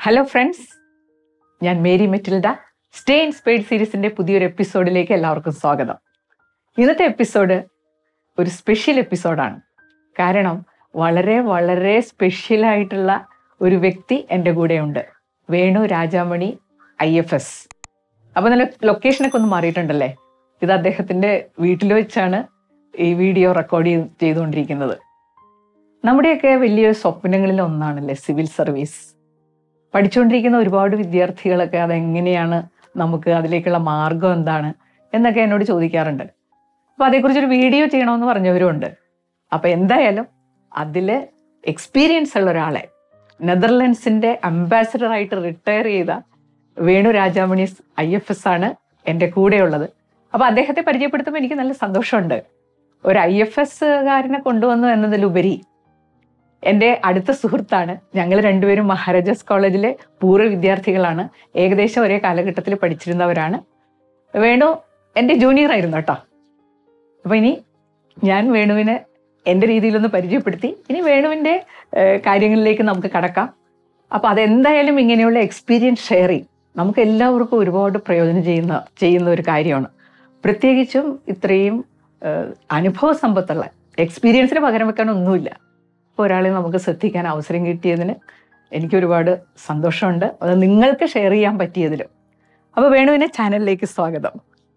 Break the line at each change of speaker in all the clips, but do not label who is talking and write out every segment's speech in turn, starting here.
Hello friends ഞാൻ Mary Matilda stay inspired സീരീസിന്റെ പുതിയൊരു എപ്പിസോഡിലേക്ക് എല്ലാവർക്കും സ്വാഗതം ഇന്നത്തെ എപ്പിസോഡ് ഒരു സ്പെഷ്യൽ എപ്പിസോഡാണ് കാരണം വളരെ വളരെ സ്പെഷ്യലായിട്ടുള്ള ഒരു വ്യക്തി എൻ്റെ കൂടെയുണ്ട് Venu Rajamani I F S അപ്പോൾ നല്ല ലൊക്കേഷനൊക്കെ ഒന്ന് മാറിയിട്ടുണ്ടല്ലേ ഇത് അദ്ദേഹത്തിൻ്റെ വീട്ടിൽ വെച്ചാണ് ഈ വീഡിയോ റെക്കോർഡ് ചെയ്ത് ചെയ്തുകൊണ്ടിരിക്കുന്നത് നമ്മുടെയൊക്കെ വലിയ സ്വപ്നങ്ങളിൽ ഒന്നാണല്ലേ സിവിൽ സർവീസ് പഠിച്ചുകൊണ്ടിരിക്കുന്ന ഒരുപാട് വിദ്യാർത്ഥികളൊക്കെ അതെങ്ങനെയാണ് നമുക്ക് അതിലേക്കുള്ള മാർഗം എന്താണ് എന്നൊക്കെ എന്നോട് ചോദിക്കാറുണ്ട് അപ്പോൾ അതേക്കുറിച്ചൊരു വീഡിയോ ചെയ്യണമെന്ന് പറഞ്ഞവരുമുണ്ട് അപ്പോൾ എന്തായാലും അതിൽ എക്സ്പീരിയൻസ് ഉള്ള ഒരാളെ നെതർലൻഡ്സിൻ്റെ അംബാസഡറായിട്ട് റിട്ടയർ ചെയ്ത Venu Rajamani I F S ആണ് എൻ്റെ കൂടെയുള്ളത് അപ്പോൾ അദ്ദേഹത്തെ പരിചയപ്പെടുത്തുമ്പോൾ എനിക്ക് നല്ല സന്തോഷമുണ്ട് ഒരു ഐ എഫ് എസ്സുകാരനെ കൊണ്ടുവന്നു എന്നതിലുപരി എൻ്റെ അടുത്ത സുഹൃത്താണ് ഞങ്ങൾ രണ്ടുപേരും മഹാരാജാസ് കോളേജിലെ പൂർവ്വ വിദ്യാർത്ഥികളാണ് ഏകദേശം ഒരേ കാലഘട്ടത്തിൽ പഠിച്ചിരുന്നവരാണ് വേണു എൻ്റെ ജൂനിയർ ആയിരുന്നു കേട്ടോ അപ്പോൾ ഇനി ഞാൻ വേണുവിനെ എൻ്റെ രീതിയിലൊന്ന് പരിചയപ്പെടുത്തി ഇനി വേണുവിൻ്റെ ഏഹ്, കാര്യങ്ങളിലേക്ക് നമുക്ക് കടക്കാം അപ്പോൾ അതെന്തായാലും ഇങ്ങനെയുള്ള എക്സ്പീരിയൻസ് ഷെയറിങ് നമുക്ക് എല്ലാവർക്കും ഒരുപാട് പ്രയോജനം ചെയ്യുന്ന ചെയ്യുന്ന ഒരു കാര്യമാണ് പ്രത്യേകിച്ചും ഇത്രയും ഏഹ്, അനുഭവ സമ്പത്തുള്ള എക്സ്പീരിയൻസിന് പകരം വെക്കാൻ ഒന്നുമില്ല അപ്പോൾ ഒരാളെ നമുക്ക് ശ്രദ്ധിക്കാൻ അവസരം കിട്ടിയതിന് എനിക്ക് ഒരുപാട് സന്തോഷമുണ്ട് അത് നിങ്ങൾക്ക് ഷെയർ ചെയ്യാൻ പറ്റിയതിലും അപ്പോൾ വേണുവിനെ ചാനലിലേക്ക് സ്വാഗതം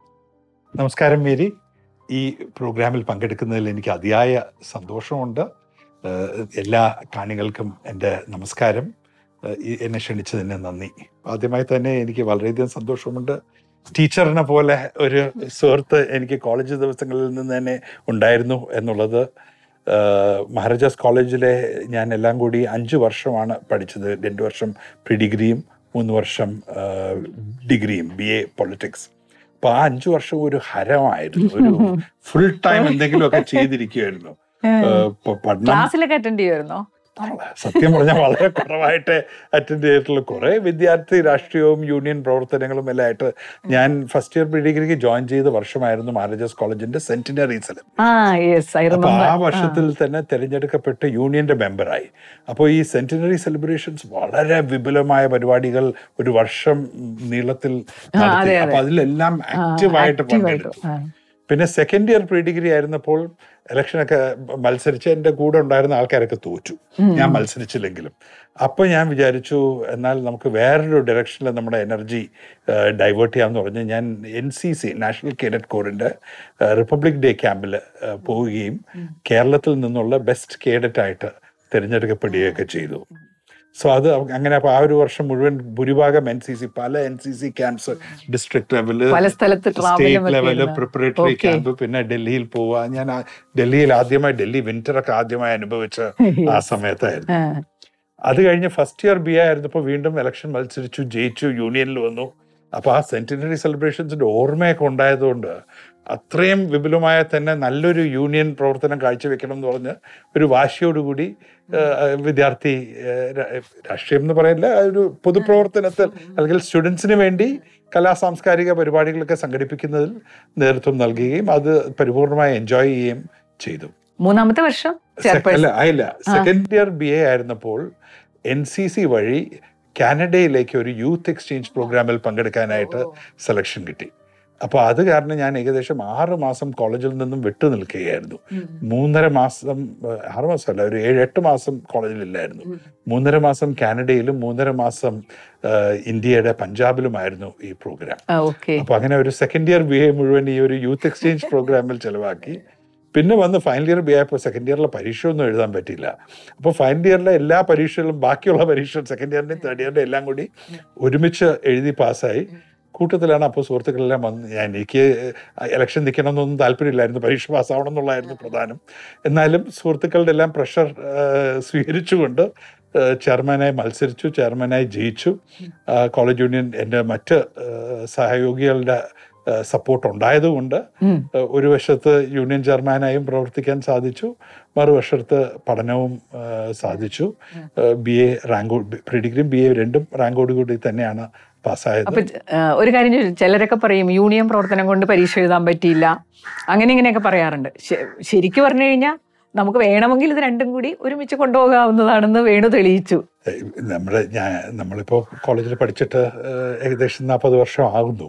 നമസ്കാരം മേരി ഈ പ്രോഗ്രാമിൽ പങ്കെടുക്കുന്നതിൽ എനിക്ക് അതിയായ സന്തോഷമുണ്ട് ഏഹ് എല്ലാ കാണികൾക്കും എൻ്റെ നമസ്കാരം ഏഹ് ഈ എന്നെ ക്ഷണിച്ചതിന് നന്ദി ആദ്യമായി തന്നെ എനിക്ക് വളരെയധികം സന്തോഷമുണ്ട് ടീച്ചറിനെ പോലെ ഒരു സുഹൃത്ത് എനിക്ക് കോളേജ് ദിവസങ്ങളിൽ നിന്ന് തന്നെ ഉണ്ടായിരുന്നു എന്നുള്ളത് ഏഹ് മഹാരാജാസ് കോളേജിലെ ഞാൻ എല്ലാം കൂടി അഞ്ച് വർഷമാണ് പഠിച്ചത് രണ്ട് വർഷം പ്രീ ഡിഗ്രിയും മൂന്ന് വർഷം ഏഹ് ഡിഗ്രിയും ബി എ പൊളിറ്റിക്സ് അപ്പൊ ആ അഞ്ചു വർഷം ഒരു ഹരമായിരുന്നു ഒരു ഫുൾ ടൈം എന്തെങ്കിലുമൊക്കെ ചെയ്തിരിക്കുമായിരുന്നു ഏഹ് പ- പഠനം
ക്ലാസ്സിലൊക്കെ അറ്റൻഡ് ചെയ്യുമായിരുന്നോ
സത്യം പറഞ്ഞാൽ വളരെ കുറവായിട്ട് അറ്റൻഡ് ചെയ്തിട്ടുള്ള കുറെ വിദ്യാർത്ഥി രാഷ്ട്രീയവും യൂണിയൻ പ്രവർത്തനങ്ങളും എല്ലാം ആയിട്ട് ഞാൻ ഫസ്റ്റ് ഇയർ പ്രീ ഡിഗ്രിക്ക് ജോയിൻ ചെയ്ത വർഷമായിരുന്നു മഹാരാജാസ് കോളേജിന്റെ സെന്റിനറി സെലം
ആ യെസ് ഐ
അപ്പൊ ആ
റിമെമ്പർ
വർഷത്തിൽ തന്നെ തിരഞ്ഞെടുക്കപ്പെട്ട് യൂണിയന്റെ മെമ്പറായി അപ്പോൾ ഈ സെന്റിനറി സെലിബ്രേഷൻസ് വളരെ വിപുലമായ പരിപാടികൾ ഒരു വർഷം നീളത്തിൽ നടത്തി
അതെ, അതെ.
അപ്പൊ അതിലെല്ലാം ആക്റ്റീവായിട്ട് പങ്കെടുത്തു പിന്നെ സെക്കൻഡ് ഇയർ പ്രീ ഡിഗ്രി ആയിരുന്നപ്പോൾ ഇലക്ഷനൊക്കെ മത്സരിച്ച് എൻ്റെ കൂടെ ഉണ്ടായിരുന്ന ആൾക്കാരൊക്കെ തോറ്റു ഞാൻ മത്സരിച്ചില്ലെങ്കിലും അപ്പോൾ ഞാൻ വിചാരിച്ചു എന്നാൽ നമുക്ക് വേറൊരു ഡയറക്ഷനിൽ നമ്മുടെ എനർജി ഡൈവേർട്ട് ചെയ്യാമെന്ന് പറഞ്ഞ് ഞാൻ N C C national cadet കോറിൻ്റെ റിപ്പബ്ലിക് ഡേ ക്യാമ്പിൽ പോവുകയും കേരളത്തിൽ നിന്നുള്ള ബെസ്റ്റ് കേഡറ്റ് ആയിട്ട് തിരഞ്ഞെടുക്കപ്പെടുകയൊക്കെ ചെയ്തു സോ അത് അങ്ങനെ അപ്പോൾ ആ ഒരു വർഷം മുഴുവൻ ഭൂരിഭാഗം എൻ സി സി പല N C C camps district level
പല സ്ഥലത്ത്
സ്റ്റേറ്റ്
ട്രാവലും
ലെവല് പ്രിപ്പറേറ്ററി
Okay.
ക്യാമ്പ് പിന്നെ ഡൽഹിയിൽ പോവുക ഞാൻ ആ ഡൽഹിയിൽ ആദ്യമായി ഡൽഹി വിന്റർ ഒക്കെ ആദ്യമായി അനുഭവിച്ച ആ സമയത്തായിരുന്നു അത് കഴിഞ്ഞ് ഫസ്റ്റ് ഇയർ ബി ആയിരുന്നപ്പോൾ വീണ്ടും ഇലക്ഷൻ മത്സരിച്ചു ജയിച്ചു യൂണിയനിൽ വന്നു അപ്പൊ ആ സെന്റിനറി സെലിബ്രേഷൻസിന്റെ ഓർമ്മയൊക്കെ ഉണ്ടായതുകൊണ്ട് അത്രയും വിപുലമായ തന്നെ നല്ലൊരു യൂണിയൻ പ്രവർത്തനം കാഴ്ചവെക്കണം എന്ന് പറഞ്ഞ് ഒരു വാശിയോടുകൂടി ഏഹ്, വിദ്യാർത്ഥി ഏഹ്, രാ- രാഷ്ട്രീയം എന്ന് പറയില്ല ആ ഒരു പൊതുപ്രവർത്തനത്തിൽ അല്ലെങ്കിൽ സ്റ്റുഡൻസിന് വേണ്ടി കലാ സാംസ്കാരിക പരിപാടികളൊക്കെ സംഘടിപ്പിക്കുന്നതിൽ നേതൃത്വം നൽകുകയും അത് പരിപൂർണമായി എൻജോയ് ചെയ്യുകയും ചെയ്തു
മൂന്നാമത്തെ വർഷം
Sec-
ചെയർപേഴ്സൺ
അല്ല ആയില്ല സെക്കൻഡ് ഇയർ ബി എ ആയിരുന്നപ്പോൾ എൻ സി സി വഴി കാനഡയിലേക്ക് ഒരു യൂത്ത് എക്സ്ചേഞ്ച് പ്രോഗ്രാമിൽ പങ്കെടുക്കാനായിട്ട് സെലക്ഷൻ കിട്ടി അപ്പോൾ അത് കാരണം ഞാൻ ഏകദേശം ആറ് മാസം കോളേജിൽ നിന്നും വിട്ടു നിൽക്കുകയായിരുന്നു മൂന്നര മാസം ഏഹ്, ആറ് മാസമല്ല ഒരു ഏഴ് എട്ട് മാസം കോളേജിലില്ലായിരുന്നു മൂന്നര മാസം കാനഡയിലും മൂന്നര മാസം ഏഹ്, ഇന്ത്യയുടെ പഞ്ചാബിലുമായിരുന്നു ഈ പ്രോഗ്രാം
ഓക്കെ
അപ്പൊ അങ്ങനെ ഒരു സെക്കൻഡ് ഇയർ ബി എ മുഴുവൻ ഈ ഒരു യൂത്ത് എക്സ്ചേഞ്ച് പ്രോഗ്രാമിൽ ചെലവാക്കി പിന്നെ വന്ന് ഫൈനൽ ഇയർ ബി ആയപ്പോൾ സെക്കൻഡ് ഇയറിലെ പരീക്ഷ ഒന്നും എഴുതാൻ പറ്റിയില്ല അപ്പോൾ ഫൈനൽ ഇയറിലെ എല്ലാ പരീക്ഷകളും ബാക്കിയുള്ള പരീക്ഷ സെക്കൻഡ് ഇയറിൻ്റെയും തേർഡ് ഇയറിൻ്റെ എല്ലാം കൂടി ഒരുമിച്ച് എഴുതി പാസ്സായി കൂട്ടത്തിലാണ് അപ്പോൾ സുഹൃത്തുക്കളെല്ലാം വന്ന് ഞാൻ എനിക്ക് ഇലക്ഷൻ നിൽക്കണം എന്നൊന്നും താല്പര്യമില്ലായിരുന്നു പരീക്ഷ പാസ്സാവണം എന്നുള്ളതായിരുന്നു പ്രധാനം എന്നാലും സുഹൃത്തുക്കളുടെ എല്ലാം പ്രഷർ സ്വീകരിച്ചുകൊണ്ട് ഏഹ്, ചെയർമാനായി മത്സരിച്ചു ചെയർമാനായി ജയിച്ചു ആ, കോളേജ് യൂണിയൻ എൻ്റെ മറ്റ് ഏഹ്, സഹയോഗികളുടെ സപ്പോർട്ട് ഉണ്ടായതുകൊണ്ട് ഏഹ്, ഒരു വശത്ത് യൂണിയൻ ചെയർമാനായും പ്രവർത്തിക്കാൻ സാധിച്ചു മറുവശത്ത് പഠനവും ഏഹ്, സാധിച്ചു ബി എ റാങ്കോ പ്രീ ഡിഗ്രിയും ബി എ രണ്ടും റാങ്കോട് കൂടി തന്നെയാണ് പാസ്സായത്
അപ്പൊ ആ, ഒരു കാര്യം ചോദിച്ചു ചിലരൊക്കെ പറയും യൂണിയൻ പ്രവർത്തനം കൊണ്ട് പരീക്ഷ എഴുതാൻ പറ്റിയില്ല അങ്ങനെ ഇങ്ങനെയൊക്കെ പറയാറുണ്ട് ശ- ശരിക്കും പറഞ്ഞു കഴിഞ്ഞാൽ നമുക്ക് വേണമെങ്കിൽ ഇത് രണ്ടും കൂടി ഒരുമിച്ച് കൊണ്ടുപോകാവുന്നതാണെന്ന് വേണു തെളിയിച്ചു
ഏഹ് നമ്മുടെ ഞാൻ നമ്മളിപ്പോൾ കോളേജിൽ പഠിച്ചിട്ട് ഏഹ് ഏകദേശം നാൽപ്പത് വർഷം ആകുന്നു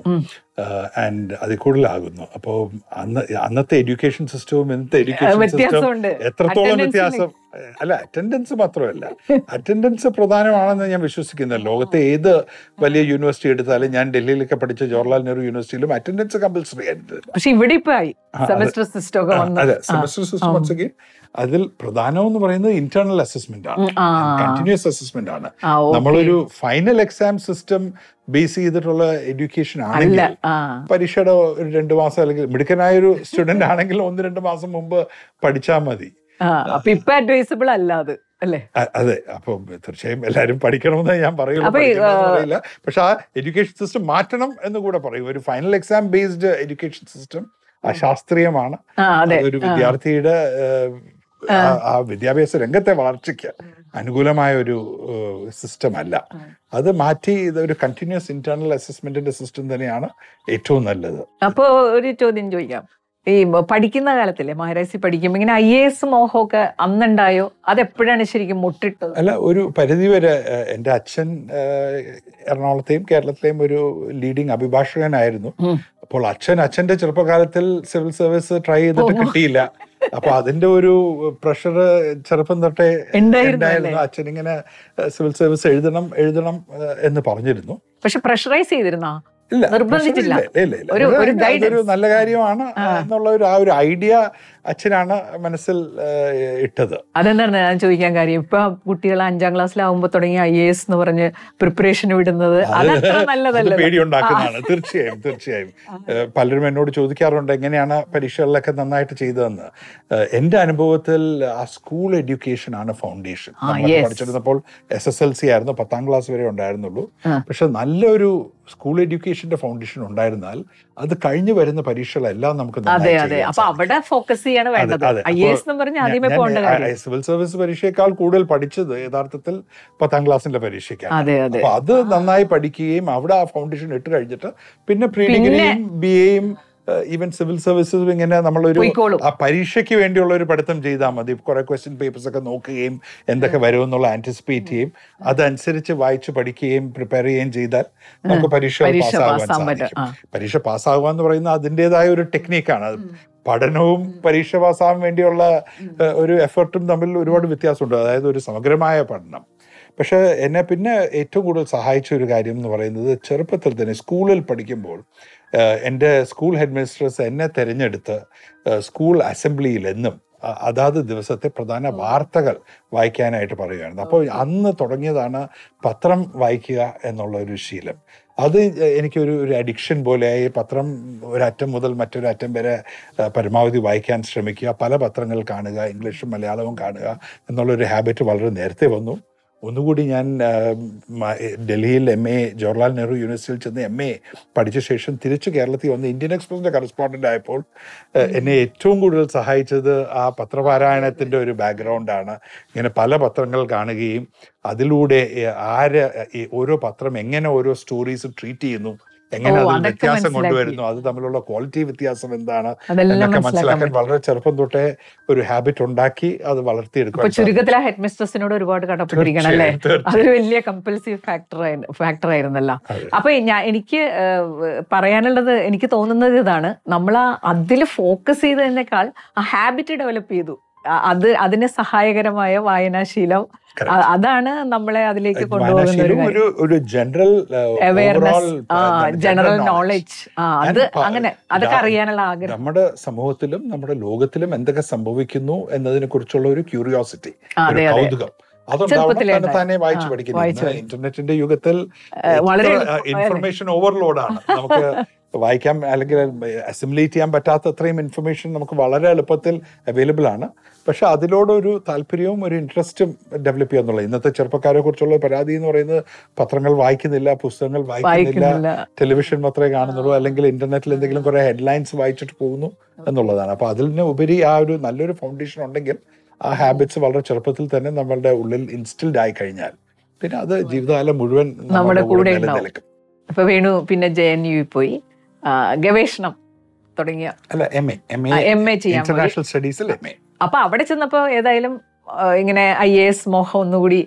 ആൻഡ് അതിൽ കൂടുതലാകുന്നു അപ്പോൾ അന്ന് അന്നത്തെ എഡ്യൂക്കേഷൻ സിസ്റ്റവും ഇന്നത്തെ എഡ്യൂക്കേഷൻ സിസ്റ്റം
വ്യത്യാസമുണ്ട്
എത്രത്തോളം
Attendance
വ്യത്യാസം ഏഹ് അല്ല അറ്റൻഡൻസ് മാത്രമല്ല അറ്റൻഡൻസ് പ്രധാനമാണെന്ന് ഞാൻ വിശ്വസിക്കുന്നത് ലോകത്തെ ഏത് വലിയ യൂണിവേഴ്സിറ്റി എടുത്താലും ഞാൻ ഡൽഹിയിലൊക്കെ പഠിച്ച ജവഹർലാൽ നെഹ്റു യൂണിവേഴ്സിറ്റിയിലും അറ്റൻഡൻസ് കമ്പൽസറി ആയിരുന്നു
പക്ഷെ ഇവിടെ ഇപ്പൊ ആയി
ആ, അത്
സെമസ്റ്റർ സിസ്റ്റം ഒക്കെ
ആ,
വന്നു
അതെ സെമസ്റ്റർ സിസ്റ്റം വൺസ് അഗെയിൻ അതിൽ പ്രധാനം എന്ന് പറയുന്നത് ഇന്റേണൽ അസസ്മെന്റ് ആണ്
ആ.
കണ്ടിന്യൂസ് അസസ്മെന്റ് ആണ്
ആ, okay.
നമ്മളൊരു ഫൈനൽ എക്സാം സിസ്റ്റം ബേസ് ചെയ്തിട്ടുള്ള എഡ്യൂക്കേഷൻ
അല്ല
ആണെങ്കിൽ
ആ
പരീക്ഷയുടെ ഒരു രണ്ട് മാസം അല്ലെങ്കിൽ മിടുക്കനായ ഒരു സ്റ്റുഡന്റ് ആണെങ്കിൽ ഒന്ന് രണ്ട് മാസം മുമ്പ് പഠിച്ചാൽ മതി
ആ, അപ്പൊ ഇപ്പൊ അഡ്വൈസബിൾ അല്ല അത് അല്ലേ
അ- അതെ അപ്പൊ തീർച്ചയായും എല്ലാവരും പഠിക്കണമെന്ന് ഞാൻ പറയുള്ളൂ
അപ്പൊ ഈ,
പഠിക്കണമെന്ന്
ആ,
പറയില്ല പക്ഷെ ആ എഡ്യൂക്കേഷൻ സിസ്റ്റം മാറ്റണം എന്ന് കൂടെ പറയും ഒരു final exam based education system അശാസ്ത്രീയമാണ്
ആ അതെ
ഒരു വിദ്യാർത്ഥിയുടെ ഏഹ്, ആ- ആ വിദ്യാഭ്യാസ രംഗത്തെ വളർച്ചയ്ക്ക് അനുകൂലമായ ഒരു സിസ്റ്റം അല്ല അത് മാറ്റി ഇത് ഒരു കണ്ടിന്യൂസ് ഇന്റേണൽ അസസ്മെന്റിന്റെ സിസ്റ്റം തന്നെയാണ് ഏറ്റവും നല്ലത്
അപ്പൊ ഒരു ചോദ്യം ചോദിക്കാം ഈ പഠിക്കുന്ന കാലത്തില്ലേ മഹാരാജി പഠിക്കുമ്പോ ഇങ്ങനെ ഐ എ എസ് മോഹമൊക്കെ അന്നുണ്ടായോ അതെപ്പോഴാണ് ശരിക്കും മുട്ടിട്ടത്
അല്ല ഒരു പരിധിവരെ ഏഹ്, എൻ്റെ അച്ഛൻ ഏഹ്, എറണാകുളത്തെയും കേരളത്തിലെയും ഒരു ലീഡിംഗ് അഭിഭാഷകനായിരുന്നു
ഉം.
അപ്പോൾ അച്ഛൻ അച്ഛന്റെ ചെറുപ്പകാലത്തിൽ സിവിൽ സർവീസ് ട്രൈ ചെയ്തിട്ട് കിട്ടിയില്ല അപ്പൊ അതിന്റെ ഒരു പ്രഷർ ചെറുപ്പം തൊട്ടേ
ഉണ്ടായിരുന്നു
ഉണ്ടായിരുന്നു അച്ഛൻ ഇങ്ങനെ സിവിൽ സർവീസ് എഴുതണം എഴുതണം ഏഹ്, എന്ന് പറഞ്ഞിരുന്നു
പക്ഷെ പ്രഷറൈസ് ചെയ്തിരുന്നാ
ഇല്ല
നിർബന്ധിച്ചില്ല.
പ്രശ്നമില്ല. ഇല്ല, ഇല്ല.
ഒരു-
അത്
ഒരു
അതൊരു
guidance.
നല്ല കാര്യമാണ് എന്നുള്ള ഒരു ആ ഒരു ഐഡിയ അച്ഛനാണ് മനസ്സിൽ ഏഹ്, ഇട്ടത്
അതെന്താണ് ഞാൻ ചോദിക്കാൻ കാര്യം ഇപ്പൊ കുട്ടികൾ അഞ്ചാം ക്ലാസ്സിലാവുമ്പോ തുടങ്ങി ഐ എ എസ് എന്ന് പറഞ്ഞ് പ്രിപ്പറേഷൻ വിടുന്നത് അതത്ര
അത്
നല്ലതല്ല
പേടിയുണ്ടാക്കുന്നതാണ് തീർച്ചയായും തീർച്ചയായും ഏഹ് പലരും എന്നോട് ചോദിക്കാറുണ്ട് എങ്ങനെയാണ് പരീക്ഷകളിലൊക്കെ നന്നായിട്ട് ചെയ്തതെന്ന് ഏഹ് എന്റെ അനുഭവത്തിൽ ആ സ്കൂൾ എഡ്യൂക്കേഷൻ ആണ് ഫൗണ്ടേഷൻ
ആ, yes.
പഠിച്ചിരുന്നപ്പോൾ എസ് എസ് എൽ സി ആയിരുന്നു പത്താം ക്ലാസ് വരെ ഉണ്ടായിരുന്നുള്ളൂ
ആ.
പക്ഷെ നല്ലൊരു സ്കൂൾ എഡ്യൂക്കേഷന്റെ ഫൗണ്ടേഷൻ ഉണ്ടായിരുന്നാൽ അത് കഴിഞ്ഞു വരുന്ന പരീക്ഷകളെല്ലാം നമുക്ക്
അതെ
നന്നായി
അതെ
ചെയ്യാൻ
അപ്പൊ അവിടെ ഫോക്കസ് ചെയ്യാണ് വേണ്ടത്
അതെ.
ഐ
അപ്പൊ
എസ് എന്ന് പറഞ്ഞ് ആദ്യമേ
ഞാൻ-
പോകേണ്ട
ഞാൻ
കാര്യം
സിവിൽ സർവീസ് പരീക്ഷയേക്കാൾ കൂടുതൽ പഠിച്ചത് യഥാർത്ഥത്തിൽ പത്താം ക്ലാസ്സിന്റെ പരീക്ഷയ്ക്കാണ്
അതെ അതെ
അപ്പൊ അത് നന്നായി പഠിക്കുകയും അവിടെ ആ ഫൗണ്ടേഷൻ ഇട്ട് കഴിഞ്ഞിട്ട് പിന്നെ പ്രീ ഡിഗ്രിയും ബി എയും ഈവൻ സിവിൽ സർവീസസും ഇങ്ങനെ നമ്മളൊരു
പോയിക്കോളും.
ആ പരീക്ഷയ്ക്ക് വേണ്ടിയുള്ള ഒരു പഠിത്തം ചെയ്താൽ മതി കുറെ ക്വസ്റ്റ്യൻ പേപ്പേഴ്സ് ഒക്കെ നോക്കുകയും എന്തൊക്കെ വരും എന്നുള്ള ആന്റിസിപ്പേറ്റ് ചെയ്യും അതനുസരിച്ച് വായിച്ച് പഠിക്കുകയും പ്രിപ്പയർ ചെയ്യുകയും ചെയ്താൽ നമുക്ക് പരീക്ഷ
പരീക്ഷ
പാസ്സാകാൻ
പാസ്സാകാൻ പറ്റും.
സാധിക്കും
ആ.
പരീക്ഷ പാസ്സാകുക എന്ന് പറയുന്നത് അതിൻ്റെതായ ഒരു ടെക്നിക്കാണ് അത് പഠനവും പരീക്ഷ പാസ്സാകാൻ വേണ്ടിയുള്ള ഏഹ്, ഒരു എഫർട്ടും തമ്മിൽ ഒരുപാട് വ്യത്യാസമുണ്ട് അതായത് ഒരു സമഗ്രമായ പഠനം പക്ഷെ എന്നെ പിന്നെ ഏറ്റവും കൂടുതൽ സഹായിച്ച ഒരു കാര്യം എന്ന് പറയുന്നത് ചെറുപ്പത്തിൽ തന്നെ സ്കൂളിൽ പഠിക്കുമ്പോൾ ഏഹ്, എൻ്റെ സ്കൂൾ ഹെഡ് മിനിസ്റ്റേഴ്സ് എന്നെ തിരഞ്ഞെടുത്ത് ഏഹ്, സ്കൂൾ അസംബ്ലിയിൽ എന്നും അ- അതാത് ദിവസത്തെ പ്രധാന വാർത്തകൾ വായിക്കാനായിട്ട് പറയുകയായിരുന്നു അപ്പോൾ അന്ന് തുടങ്ങിയതാണ് പത്രം വായിക്കുക എന്നുള്ള ഒരു ശീലം അത് എനിക്കൊരു ഒരു അഡിക്ഷൻ പോലെയായി പത്രം ഒരറ്റം മുതൽ മറ്റൊരു അറ്റം വരെ ആ, പരമാവധി വായിക്കാൻ ശ്രമിക്കുക പല പത്രങ്ങൾ കാണുക ഇംഗ്ലീഷും മലയാളവും കാണുക എന്നുള്ളൊരു ഹാബിറ്റ് വളരെ നേരത്തെ വന്നു ഒന്നുകൂടി ഞാൻ ആ, മ- ഡൽഹിയിൽ എം എ ജവഹർലാൽ നെഹ്റു യൂണിവേഴ്സിറ്റിയിൽ ചെന്ന് എം എ പഠിച്ച ശേഷം തിരിച്ച് കേരളത്തിൽ വന്ന് ഇന്ത്യൻ എക്സ്പ്രസിന്റെ കറസ്പോണ്ടന്റ് ആയപ്പോൾ ആ, എന്നെ ഏറ്റവും കൂടുതൽ സഹായിച്ചത് ആ പത്രപാരായണത്തിന്റെ ഒരു ബാക്ക്ഗ്രൗണ്ടാണ് ഇങ്ങനെ പല പത്രങ്ങൾ കാണുകയും അതിലൂടെ ഏ, ആര് ഈ ഓരോ പത്രം എങ്ങനെ ഓരോ സ്റ്റോറീസ് ട്രീറ്റ് ചെയ്യുന്നു എങ്ങനെ
ഓ,
അതിൽ
അതൊക്കെ
വ്യത്യാസം
മനസ്സിലാക്കി.
കൊണ്ടുവരുന്നു അത് തമ്മിലുള്ള ക്വാളിറ്റി വ്യത്യാസം എന്താണ്
അതെല്ലാം
എന്നൊക്കെ
മനസ്സിലാക്കാൻ
മനസ്സിലാക്കാൻ വളരെ ചെറുപ്പം തൊട്ടേ ഒരു ഹാബിറ്റ് ഉണ്ടാക്കി അത്
അപ്പൊ
വളർത്തിയെടുക്കാൻ
ചുരുക്കത്തിൽ ആ ഹെഡ് മിസ്റ്റേഴ്സിനോട് ഒരുപാട് കടപ്പെട്ടിരിക്കണം അല്ലേ
തീർച്ചയായും, തീർച്ചയായും.
അതൊരു വലിയ കമ്പൽസീവ് ഫാക്ടർ ഫാക്ടർ ആയിരുന്നല്ലോ
അതെ.
അപ്പൊ ഞാൻ എനിക്ക് ഏഹ്, പറയാനുള്ളത് എനിക്ക് തോന്നുന്നത് ഇതാണ് നമ്മൾ ആ അതിൽ ഫോക്കസ് ചെയ്തതിനേക്കാൾ ആ ഹാബിറ്റ് ഡെവലപ്പ് ചെയ്തു ആ- അത് അതിന് സഹായകരമായ വായനാശീലം
Correct.
അ- അതാണ് നമ്മളെ അതിലേക്ക് കൊണ്ടുപോകുന്ന ഒരു
വായനാശീലവും
കാര്യം
ഒരു ഒരു ജനറൽ
അവയർനെസ് ജനറൽ നോളജ് ആ അത്
And പ-
അങ്ങനെ അതൊക്കെ
ദാ-
അറിയാനുള്ള ആഗ്രഹം
നമ്മുടെ സമൂഹത്തിലും നമ്മുടെ ലോകത്തിലും എന്തൊക്കെ സംഭവിക്കുന്നു എന്നതിനെ കുറിച്ചുള്ള ഒരു ക്യൂരിയോസിറ്റി
ആ,
ഒരു
അതെ അതെ
കൗതുകം അതുണ്ടാവണം
ചെറുപ്പത്തിലേ
തന്നെ തന്നെ വായിച്ചു
ആ,
പഠിക്കുന്നത്
വായിച്ചു
ഇന്ന് ഇന്റർനെറ്റിന്റെ യുഗത്തിൽ
വളരെ
ഇൻഫർമേഷൻ ഓവർലോഡാണ് നമുക്ക് വായിക്കാൻ അല്ലെങ്കിൽ അസിമുലേറ്റ് ചെയ്യാൻ പറ്റാത്ത അത്രയും ഇൻഫർമേഷൻ നമുക്ക് വളരെ എളുപ്പത്തിൽ അവൈലബിൾ ആണ് പക്ഷെ അതിലോടൊരു താല്പര്യവും ഒരു ഇൻട്രസ്റ്റും ഡെവലപ്പ് ചെയ്യാന്നുള്ളത് ഇന്നത്തെ ചെറുപ്പക്കാരെ കുറിച്ചുള്ള പരാതി എന്ന് പറയുന്നത് പത്രങ്ങൾ വായിക്കുന്നില്ല പുസ്തകങ്ങൾ വായിക്കുന്നില്ല
വായിക്കുന്നില്ല
ടെലിവിഷൻ മാത്രമേ കാണുന്നുള്ളൂ അല്ലെങ്കിൽ ഇന്റർനെറ്റിൽ എന്തെങ്കിലും കുറെ ഹെഡ്ലൈൻസ് വായിച്ചിട്ട് പോകുന്നു എന്നുള്ളതാണ് അപ്പൊ അതിന് ഉപരി ആ ഒരു നല്ലൊരു ഫൗണ്ടേഷൻ ഉണ്ടെങ്കിൽ ആ ഹാബിറ്റ്സ് വളരെ ചെറുപ്പത്തിൽ തന്നെ നമ്മളുടെ ഉള്ളിൽ ഇൻസ്റ്റിൽഡ് ആയി കഴിഞ്ഞാൽ പിന്നെ അത് ജീവിതകാലം മുഴുവൻ
നമ്മുടെ കൂടെ ഉണ്ടാവും.
നിലനിൽക്കും
ഇപ്പൊ വേണു പിന്നെ ജെ എൻ യു പോയി ആ, ഗവേഷണം തുടങ്ങിയ
അല്ല M A M A
M A ചെയ്യാൻ പോയി
ഇന്റർനാഷണൽ സ്റ്റഡീസിൽ എം എ
അപ്പൊ അവിടെ ചെന്നപ്പോ ഏതായാലും ആ, ഇങ്ങനെ ഐ എ എസ് മോഹം ഒന്നുകൂടി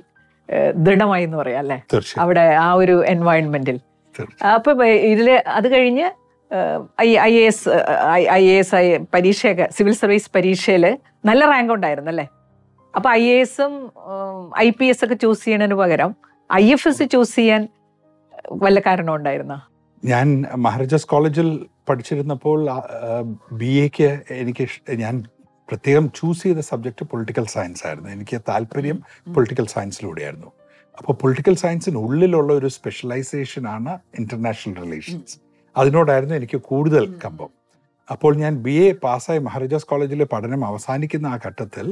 ഏഹ്, ദൃഢമായി എന്ന് പറയാം അല്ലേ
തീർച്ചയായും
അവിടെ ആ ഒരു എൻവയോൺമെന്റിൽ
തീർച്ചയായും.
അപ്പൊ ഇതില് അത് കഴിഞ്ഞ് I I S I A S I പരീക്ഷയൊക്കെ സിവിൽ സർവീസ് പരീക്ഷയിൽ നല്ല റാങ്ക് ഉണ്ടായിരുന്നു അല്ലേ അപ്പൊ ഐ എ എസും ഐ പി എസ് ഒക്കെ ചൂസ് ചെയ്യുന്നതിന് പകരം ഐ എഫ് എസ് ചൂസ് ചെയ്യാൻ വല്ല കാരണം ഉണ്ടായിരുന്ന
ഞാൻ മഹാരാജാസ് കോളേജിൽ പഠിച്ചിരുന്നപ്പോൾ ബി എക്ക് എനിക്ക് ഇഷ്- ഞാൻ പ്രത്യേകം ചൂസ് ചെയ്ത സബ്ജക്റ്റ് പൊളിറ്റിക്കൽ സയൻസ് ആയിരുന്നു എനിക്ക് താല്പര്യം പൊളിറ്റിക്കൽ സയൻസിലൂടെയായിരുന്നു അപ്പോൾ പൊളിറ്റിക്കൽ സയൻസിനുള്ളിലുള്ള ഒരു സ്പെഷ്യലൈസേഷൻ ആണ് ഇന്റർനാഷണൽ റിലേഷൻസ് അതിനോടായിരുന്നു എനിക്ക് കൂടുതൽ കമ്പം അപ്പോൾ ഞാൻ ബി എ പാസ്സായി മഹാരാജാസ് കോളേജിലെ പഠനം അവസാനിക്കുന്ന ആ ഘട്ടത്തിൽ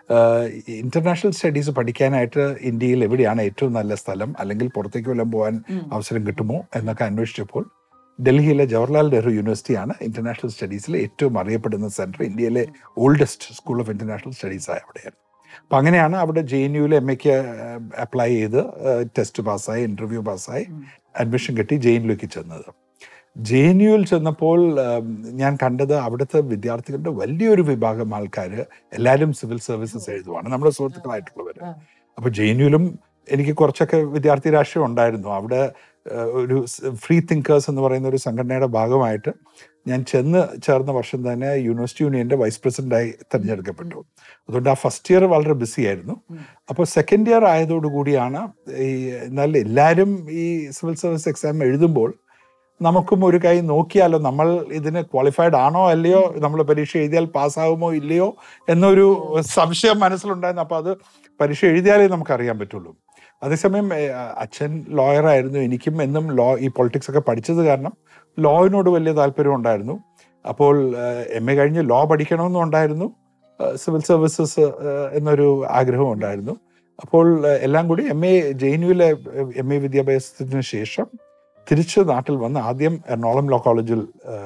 ഇന്റർനാഷണൽ സ്റ്റഡീസ് പഠിക്കാനായിട്ട് ഇന്ത്യയിൽ എവിടെയാണ് ഏറ്റവും നല്ല സ്ഥലം അല്ലെങ്കിൽ പുറത്തേക്ക് വല്ലതും പോകാൻ അവസരം കിട്ടുമോ എന്നൊക്കെ അന്വേഷിച്ചപ്പോൾ ഡൽഹിയിലെ ജവഹർലാൽ നെഹ്റു യൂണിവേഴ്സിറ്റിയാണ് ഇന്റർനാഷണൽ സ്റ്റഡീസിലെ ഏറ്റവും അറിയപ്പെടുന്ന സെന്റർ ഇന്ത്യയിലെ oldest school of international studies ആയ അവിടെയാണ് അപ്പം അങ്ങനെയാണ് അവിടെ ജെ എൻ യുവിൽ എം എക്ക് അപ്ലൈ ചെയ്ത് ടെസ്റ്റ് പാസ്സായി ഇന്റർവ്യൂ പാസ്സായി അഡ്മിഷൻ കിട്ടി ജെ എൻ യുലേക്ക് ചെന്നത് ജെ എൻ യുവിൽ ചെന്നപ്പോൾ ഉം, ഞാൻ കണ്ടത് അവിടുത്തെ വിദ്യാർത്ഥികളുടെ വലിയൊരു വിഭാഗം ആൾക്കാർ എല്ലാവരും സിവിൽ സർവീസസ് എഴുതുവാണ് നമ്മുടെ സുഹൃത്തുക്കളായിട്ടുള്ളവർ അപ്പോൾ ജെ എൻ യുവിലും എനിക്ക് കുറച്ചൊക്കെ വിദ്യാർത്ഥി രാഷ്ട്രീയം ഉണ്ടായിരുന്നു അവിടെ ഏഹ്, ഒരു ഫ്രീ തിങ്കേഴ്സ് എന്ന് പറയുന്ന ഒരു സംഘടനയുടെ ഭാഗമായിട്ട് ഞാൻ ചെന്ന് ചേർന്ന വർഷം തന്നെ യൂണിവേഴ്സിറ്റി യൂണിയന്റെ വൈസ് പ്രസിഡന്റായി തിരഞ്ഞെടുക്കപ്പെട്ടു അതുകൊണ്ട് ആ ഫസ്റ്റ് ഇയർ വളരെ ബിസി ആയിരുന്നു അപ്പോൾ സെക്കൻഡ് ഇയർ ആയതോടുകൂടിയാണ് ഈ എന്നാൽ എല്ലാവരും ഈ സിവിൽ സർവീസ് എക്സാം എഴുതുമ്പോൾ നമുക്കും ഒരു കൈ നോക്കിയാലോ നമ്മൾ ഇതിന് ക്വാളിഫൈഡ് ആണോ അല്ലയോ നമ്മൾ പരീക്ഷ എഴുതിയാൽ പാസ്സാകുമോ ഇല്ലയോ എന്നൊരു സംശയം മനസ്സിലുണ്ടായിരുന്നു അപ്പോൾ അത് പരീക്ഷ എഴുതിയാലേ നമുക്കറിയാൻ പറ്റുള്ളൂ അതേസമയം ഏഹ്, അച്ഛൻ ലോയർ ആയിരുന്നു എനിക്കും എന്നും ലോ ഈ പൊളിറ്റിക്സ് ഒക്കെ പഠിച്ചത് കാരണം ലോയിനോട് വലിയ താല്പര്യം ഉണ്ടായിരുന്നു അപ്പോൾ എം എ കഴിഞ്ഞ് ലോ പഠിക്കണമെന്നും ഉണ്ടായിരുന്നു സിവിൽ സർവീസസ് എന്നൊരു ആഗ്രഹം ഉണ്ടായിരുന്നു അപ്പോൾ ഏഹ്, എല്ലാം കൂടി എം എ ജെ എൻ യുവിലെ എം എ വിദ്യാഭ്യാസത്തിന് ശേഷം തിരിച്ച് നാട്ടിൽ വന്ന് ആദ്യം എറണാകുളം ലോ കോളേജിൽ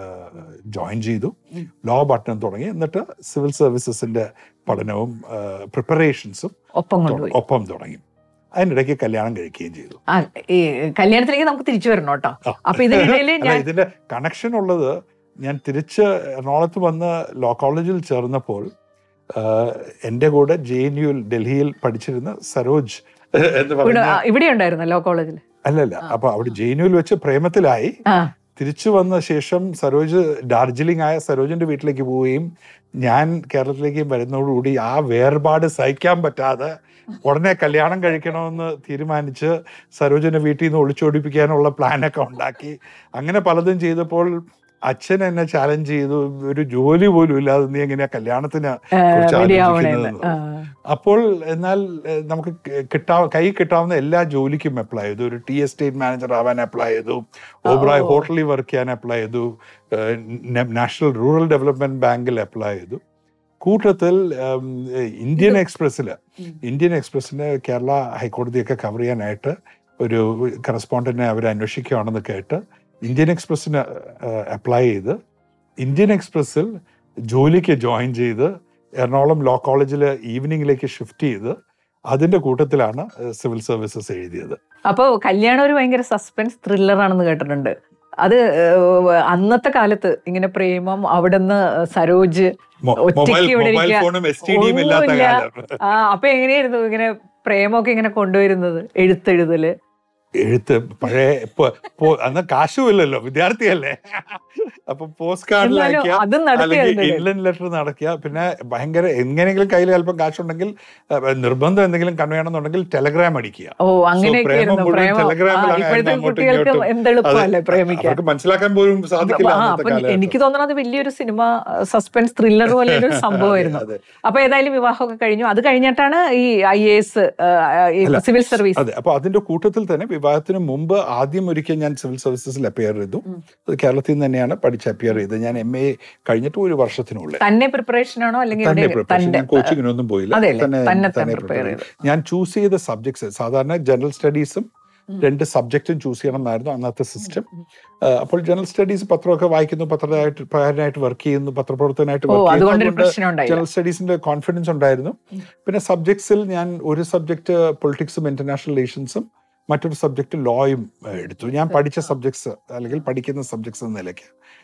ജോയിൻ ചെയ്തു
ഉം.
ലോ പഠനം തുടങ്ങി എന്നിട്ട് സിവിൽ സർവീസസിന്റെ പഠനവും പ്രിപ്പറേഷൻസും
ഒപ്പം കൊണ്ടുപോയി
ഒപ്പം തുടങ്ങി അതിനിടയ്ക്ക് കല്യാണം കഴിക്കുകയും ചെയ്തു
ആ ഈ കല്യാണത്തിലേക്ക് നമുക്ക് തിരിച്ചു വരണം കേട്ടോ
ആ.
അപ്പൊ ഇതിനിടയിൽ
അല്ല,
ഞാൻ
ഇതിന്റെ കണക്ഷൻ ഉള്ളത് ഞാൻ തിരിച്ച് എറണാകുളത്ത് വന്ന് ലോ കോളേജിൽ ചേർന്നപ്പോൾ ആഹ്, എൻ്റെ കൂടെ ജെ എൻ യുവിൽ ഡൽഹിയിൽ പഠിച്ചിരുന്ന സരോജ് എന്ന്
ഇവിടെ
പറഞ്ഞ
ആ, ഇവിടെ ഉണ്ടായിരുന്നു ലോ കോളേജിൽ
അല്ലല്ല അപ്പൊ അവിടെ ജെ എൻ യുവിൽ വെച്ച് പ്രേമത്തിലായി
ആ
തിരിച്ചു വന്ന ശേഷം സരോജ് ഡാർജിലിംഗ് ആയ സരോജിന്റെ വീട്ടിലേക്ക് പോവുകയും ഞാൻ കേരളത്തിലേക്ക് വരുന്നതോടുകൂടി ആ വേർപാട് സഹിക്കാൻ പറ്റാതെ ഉടനെ കല്യാണം കഴിക്കണമെന്ന് തീരുമാനിച്ച് സരോജിന്റെ വീട്ടിൽ നിന്ന് ഒളിച്ചോടിപ്പിക്കാനുള്ള പ്ലാനൊക്കെ ഉണ്ടാക്കി അങ്ങനെ പലതും ചെയ്തപ്പോൾ അച്ഛൻ എന്നെ ചാലഞ്ച് ചെയ്തു ഒരു ജോലി പോലും ഇല്ലാതെ നീ എങ്ങനെയാ കല്യാണത്തിന് കുറിച്ച്
റെഡി ആവണേന്ന്
ആലോചിക്കുന്നത്
ആ.
അപ്പോൾ എന്നാൽ ഏഹ്, നമുക്ക് കിട്ടാ കൈ കിട്ടാവുന്ന എല്ലാ ജോലിക്കും അപ്ലൈ ചെയ്തു ഒരു ടി എസ്റ്റേറ്റ് മാനേജർ ആവാൻ അപ്ലൈ ചെയ്തു ഓബ്രായ്
ഓ.
ഹോട്ടലിൽ വർക്ക് ചെയ്യാൻ അപ്ലൈ ചെയ്തു ഏഹ്, ന- നാഷണൽ റൂറൽ ഡെവലപ്മെന്റ് ബാങ്കിൽ അപ്ലൈ ചെയ്തു കൂട്ടത്തിൽ ഉം, ഇന്ത്യൻ എക്സ്പ്രസ്സിൽ
ഉം.
ഇന്ത്യൻ എക്സ്പ്രസ്സിന് കേരള ഹൈക്കോടതിയൊക്കെ കവർ ചെയ്യാനായിട്ട് ഒരു കറസ്പോണ്ടന്റിനെ അവർ അന്വേഷിക്കുകയാണെന്ന് കേട്ട് ഇന്ത്യൻ എക്സ്പ്രസ്സിന് അപ്ലൈ ചെയ്ത് ഇന്ത്യൻ എക്സ്പ്രസ്സിൽ ജോലിക്ക് ജോയിൻ ചെയ്ത് എറണാകുളം ലോ കോളേജിൽ ഈവനിങ്ങിലേക്ക് ഷിഫ്റ്റ് ചെയ്ത് അതിന്റെ കൂട്ടത്തിലാണ് സിവിൽ സർവീസസ് എഴുതിയത്
അപ്പൊ കല്യാണം ഒരു ഭയങ്കര സസ്പെൻസ് ത്രില്ലർ ആണെന്ന് കേട്ടിട്ടുണ്ട് അത് ഏഹ്, അന്നത്തെ കാലത്ത് ഇങ്ങനെ പ്രേമം അവിടുന്ന് സരോജ്
മൊ-
ഒറ്റയ്ക്ക്
മൊബൈൽ
ഇവിടെ
മൊബൈൽ
ഇരിക്കുക.
ഫോണും എസ് ടി ഡിയും ഇല്ലാത്ത
ഒന്നുമില്ല.
കാലം
ആ അപ്പൊ എങ്ങനെയായിരുന്നു ഇങ്ങനെ പ്രേമമൊക്കെ ഇങ്ങനെ കൊണ്ടുവരുന്നത് എഴുത്തെഴുതല്
എഴുത്ത് പഴയ പോ- പോ- അന്ന് കാശുമില്ലല്ലോ വിദ്യാർത്ഥിയല്ലേ അപ്പൊ പോസ്റ്റ് കാർഡിൽ
എന്നാലും
അയക്കുക
അതും
അല്ലെങ്കിൽ
നടത്തിയായിരുന്നു
ഇൻലൻഡ് ലെറ്റർ നടക്കുക പിന്നെ ഭയങ്കര എങ്ങനെയെങ്കിലും കയ്യിൽ അല്പം കാശുണ്ടെങ്കിൽ അഹ് നിർബന്ധം എന്തെങ്കിലും കണ്ടുവേണമെന്നുണ്ടെങ്കിൽ ടെലഗ്രാം അടിക്കുക
ഓ അങ്ങനെയൊക്കെ
പ്രേമം
ആയിരുന്നു
മുഴുവൻ
പ്രേമം ആ,
ടെലഗ്രാമിലാണ്
ഇപ്പോഴത്തെ
അങ്ങോട്ടും
കുട്ടികൾക്ക്
ഇങ്ങോട്ടും.
എന്തെളുപ്പമല്ലേ പ്രേമിക്കാൻ
അവർക്ക് മനസ്സിലാക്കാൻ പോലും സാധിക്കില്ല
ആ,
അന്നത്തെ
അപ്പൊ
കാലഘട്ടം.
എനിക്ക് തോന്നണത് വലിയൊരു സിനിമ സസ്പെൻസ് ത്രില്ലർ പോലെ ഒരു സംഭവമായിരുന്നു
അതെ,
അപ്പൊ ഏതായാലും വിവാഹമൊക്കെ കഴിഞ്ഞു അത് കഴിഞ്ഞിട്ടാണ് ഈ ഐ എ എസ്
അല്ല,
സിവിൽ സർവീസ്
അതെ അപ്പൊ അതിന്റെ കൂട്ടത്തിൽ തന്നെ വിവാഹത്തിന് മുമ്പ് ആദ്യം ഒരിക്കൽ ഞാൻ സിവിൽ സർവീസസിൽ അപ്പിയർ ചെയ്തു അത് കേരളത്തിൽ നിന്ന് തന്നെയാണ് പഠിച്ച് അപ്പിയർ ചെയ്തത് ഞാൻ എം എ കഴിഞ്ഞിട്ട് ഒരു വർഷത്തിനുള്ളിൽ
തന്നെ പ്രിപ്പറേഷൻ ആണോ അല്ലെങ്കിൽ
തന്നെ
ഇവിടെ
പ്രിപ്പറേഷൻ
തന്റെ
ഞാൻ കോച്ചിങ്ങിനൊന്നും പോയില്ല
അതെയല്ലേ? തന്നെ തന്നെ
തന്നെ
prepare
prepare ചെയ്തു. ഞാൻ ചൂസ് ചെയ്ത സബ്ജക്ട്സ് സാധാരണ ജനറൽ സ്റ്റഡീസും രണ്ട് സബ്ജക്റ്റും ചൂസ് ചെയ്യണം എന്നായിരുന്നു അന്നത്തെ സിസ്റ്റം അപ്പോൾ ജനറൽ സ്റ്റഡീസ് പത്രമൊക്കെ വായിക്കുന്നു പത്രമായിട്ട് പ്രകാരനായിട്ട് വർക്ക് ചെയ്യുന്നു പത്രപ്രവർത്തനായിട്ട്
ഓ
വർക്ക്
അതുകൊണ്ടൊരു
ചെയ്യുന്നു
പ്രശ്നം ഉണ്ടായില്ല
ജനറൽ സ്റ്റഡീസിന്റെ കോൺഫിഡൻസ് ഉണ്ടായിരുന്നു പിന്നെ സബ്ജക്ട്സിൽ ഞാൻ ഒരു സബ്ജക്ട് പൊളിറ്റിക്സും ഇന്റർനാഷണൽ റിലേഷൻസും മറ്റൊരു സബ്ജക്ട് ലോയും എടുത്തു ഞാൻ പഠിച്ച സബ്ജക്ട്സ് അല്ലെങ്കിൽ പഠിക്കുന്ന സബ്ജക്ട്സ് എന്ന നിലയ്ക്ക്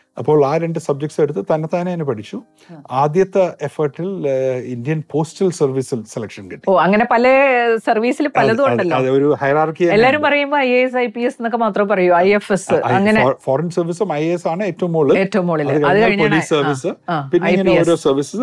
അപ്പോൾ ആ രണ്ട് സബ്ജക്ട്സ് എടുത്ത് തന്നെത്താനെ തന്നെ പഠിച്ചു
ആ.
ആദ്യത്തെ എഫേർട്ടിൽ ഇന്ത്യൻ പോസ്റ്റൽ സർവീസിൽ സെലക്ഷൻ കിട്ടി
ഓ അങ്ങനെ പല സർവീസിൽ പലതും ഉണ്ടല്ലോ
അത് ഒരു ഹൈറാർക്കി
എല്ലാരും പറയുമ്പോ I S I P S എന്നൊക്കെ മാത്രം പറയൂ ഐ എഫ് എസ് അങ്ങനെ
ഫോറിൻ സർവീസും ഐ എസ് ആണ് ഏറ്റവും മുകളിൽ
ഏറ്റവും മുകളിൽ
അത്
അത്
കഴിഞ്ഞാൽ
കഴിഞ്ഞാണ്
പോലീസ് സർവീസ് പിന്നെ
ഐ
ഇങ്ങനെ
പി
ഓരോ
S
services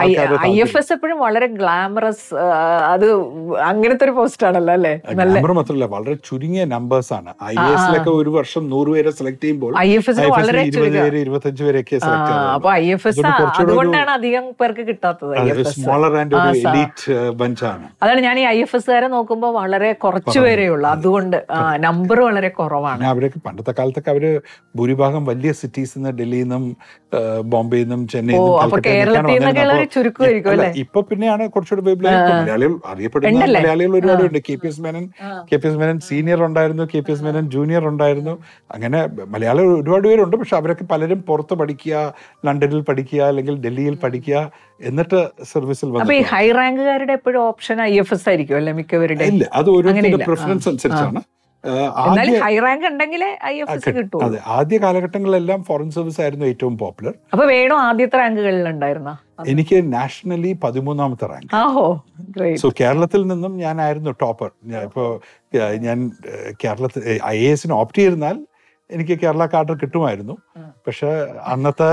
I F S എപ്പോഴും വളരെ ഗ്ലാമറസ് അത് അങ്ങനത്തെ ഒരു പോസ്റ്റ് ആണല്ലോ അല്ലേ നല്ല
നമ്പർ മാത്രമല്ല വളരെ ചുരുങ്ങിയ നമ്പേഴ്സ് ആണ് ഐ എസിലൊക്കെ ഒരു വർഷം നൂറ് പേരെ സെലക്ട് ചെയ്യുമ്പോൾ
ഐ എഫ് എസ് വളരെ
ഇരുപത്
ചുരുക്കം
പേര് ഇരുപത്തഞ്ച് പേരെയൊക്കെ
ആ,
സെലക്ട്
അപ്പൊ ഐ എഫ് എസ്
അതുകൊണ്ട് കുറച്ചുകൂടെ ഒരു-
അതുകൊണ്ടാണ് അധികം പേർക്ക് കിട്ടാത്തത് I F S
smaller and ഒരു
ആ, സ-
എലീറ്റ് ബഞ്ചാണ്
അതാണ് ഞാൻ ഈ ഐ എഫ് എസ്കാരെ നോക്കുമ്പോൾ വളരെ കുറച്ചു പേരേ ഉള്ളൂ അതുകൊണ്ട് നമ്പർ വളരെ കുറവാണ്
പിന്നെ അവരൊക്കെ പണ്ടത്തെ കാലത്തൊക്കെ അവര് ഭൂരിഭാഗം വലിയ സിറ്റീസിൽ നിന്ന് ഡൽഹിയിൽ നിന്നും ആ, ബോംബെയിൽ നിന്നും ചെന്നൈയിൽ
ഓ
നിന്നും
അപ്പൊ
കൽക്കട്ടയിൽ നിന്നൊക്കെയാണ്
കേരളത്തിൽ നിന്നൊക്കെ
വന്നിരുന്നത്.
ഉള്ളവർ ചുരുക്കമായിരിക്കും
അല്ല,
അല്ലേ
ഇപ്പൊ പിന്നെയാണ് കുറച്ചുകൂടി വിപ്ലവം ഇപ്പൊ മലയാളികൾ അറിയപ്പെടുന്ന
ഉണ്ടല്ലേ?
മലയാളികൾ ഒരുപാട് ഉണ്ട് കെ പി എസ് മേനൻ
ആ.
K P S Menon senior ഉണ്ടായിരുന്നു K P S Menon junior ഉണ്ടായിരുന്നു അങ്ങനെ മലയാളികൾ ഒരുപാട് പേരുണ്ട് പക്ഷെ അവരൊക്കെ പലരും പുറത്ത് പഠിക്കുക ലണ്ടനിൽ പഠിക്കുക അല്ലെങ്കിൽ ഡൽഹിയിൽ പഠിക്കുക എന്നിട്ട് സർവീസിൽ
അപ്പൊ ഈ
വന്നു
ഹൈ റാങ്കുകാരുടെ എപ്പോഴും ഓപ്ഷൻ ഐ എഫ് എസ് ആയിരിക്കും അല്ലേ മിക്കവരുടെ
ഇല്ല അത് ഓരോരുത്തരുടെ
അങ്ങനെയില്ല.
പ്രിഫറൻസ് അനുസരിച്ചാണ് ആ,
എന്നാലും
ആദ്യ
ഹൈ റാങ്ക് ഉണ്ടെങ്കിലേ ഐ എഫ് എസ്
കിട്ടും.
കിട്ടൂ
അതെ ആദ്യ കാലഘട്ടങ്ങളിലെല്ലാം ഫോറിൻ സർവീസ് ആയിരുന്നു ഏറ്റവും പോപ്പുലർ
അപ്പൊ വേണോ ആദ്യത്തെ റാങ്കുകളിൽ ഉണ്ടായിരുന്ന
എനിക്ക് നാഷണലി പതിമൂന്നാമത്തെ റാങ്ക്
ആഹോ ഗ്രേറ്റ്
സോ കേരളത്തിൽ നിന്നും ഞാനായിരുന്നു ടോപ്പർ ഇപ്പോൾ ഞാൻ ഏഹ്, കേരളത്തിൽ ഐ എ എസിന് ഓപ്റ്റ് ചെയ്തിരുന്നാൽ എനിക്ക് കേരള കാർഡ് കിട്ടുമായിരുന്നു
ഉം.
പക്ഷെ അന്നത്തെ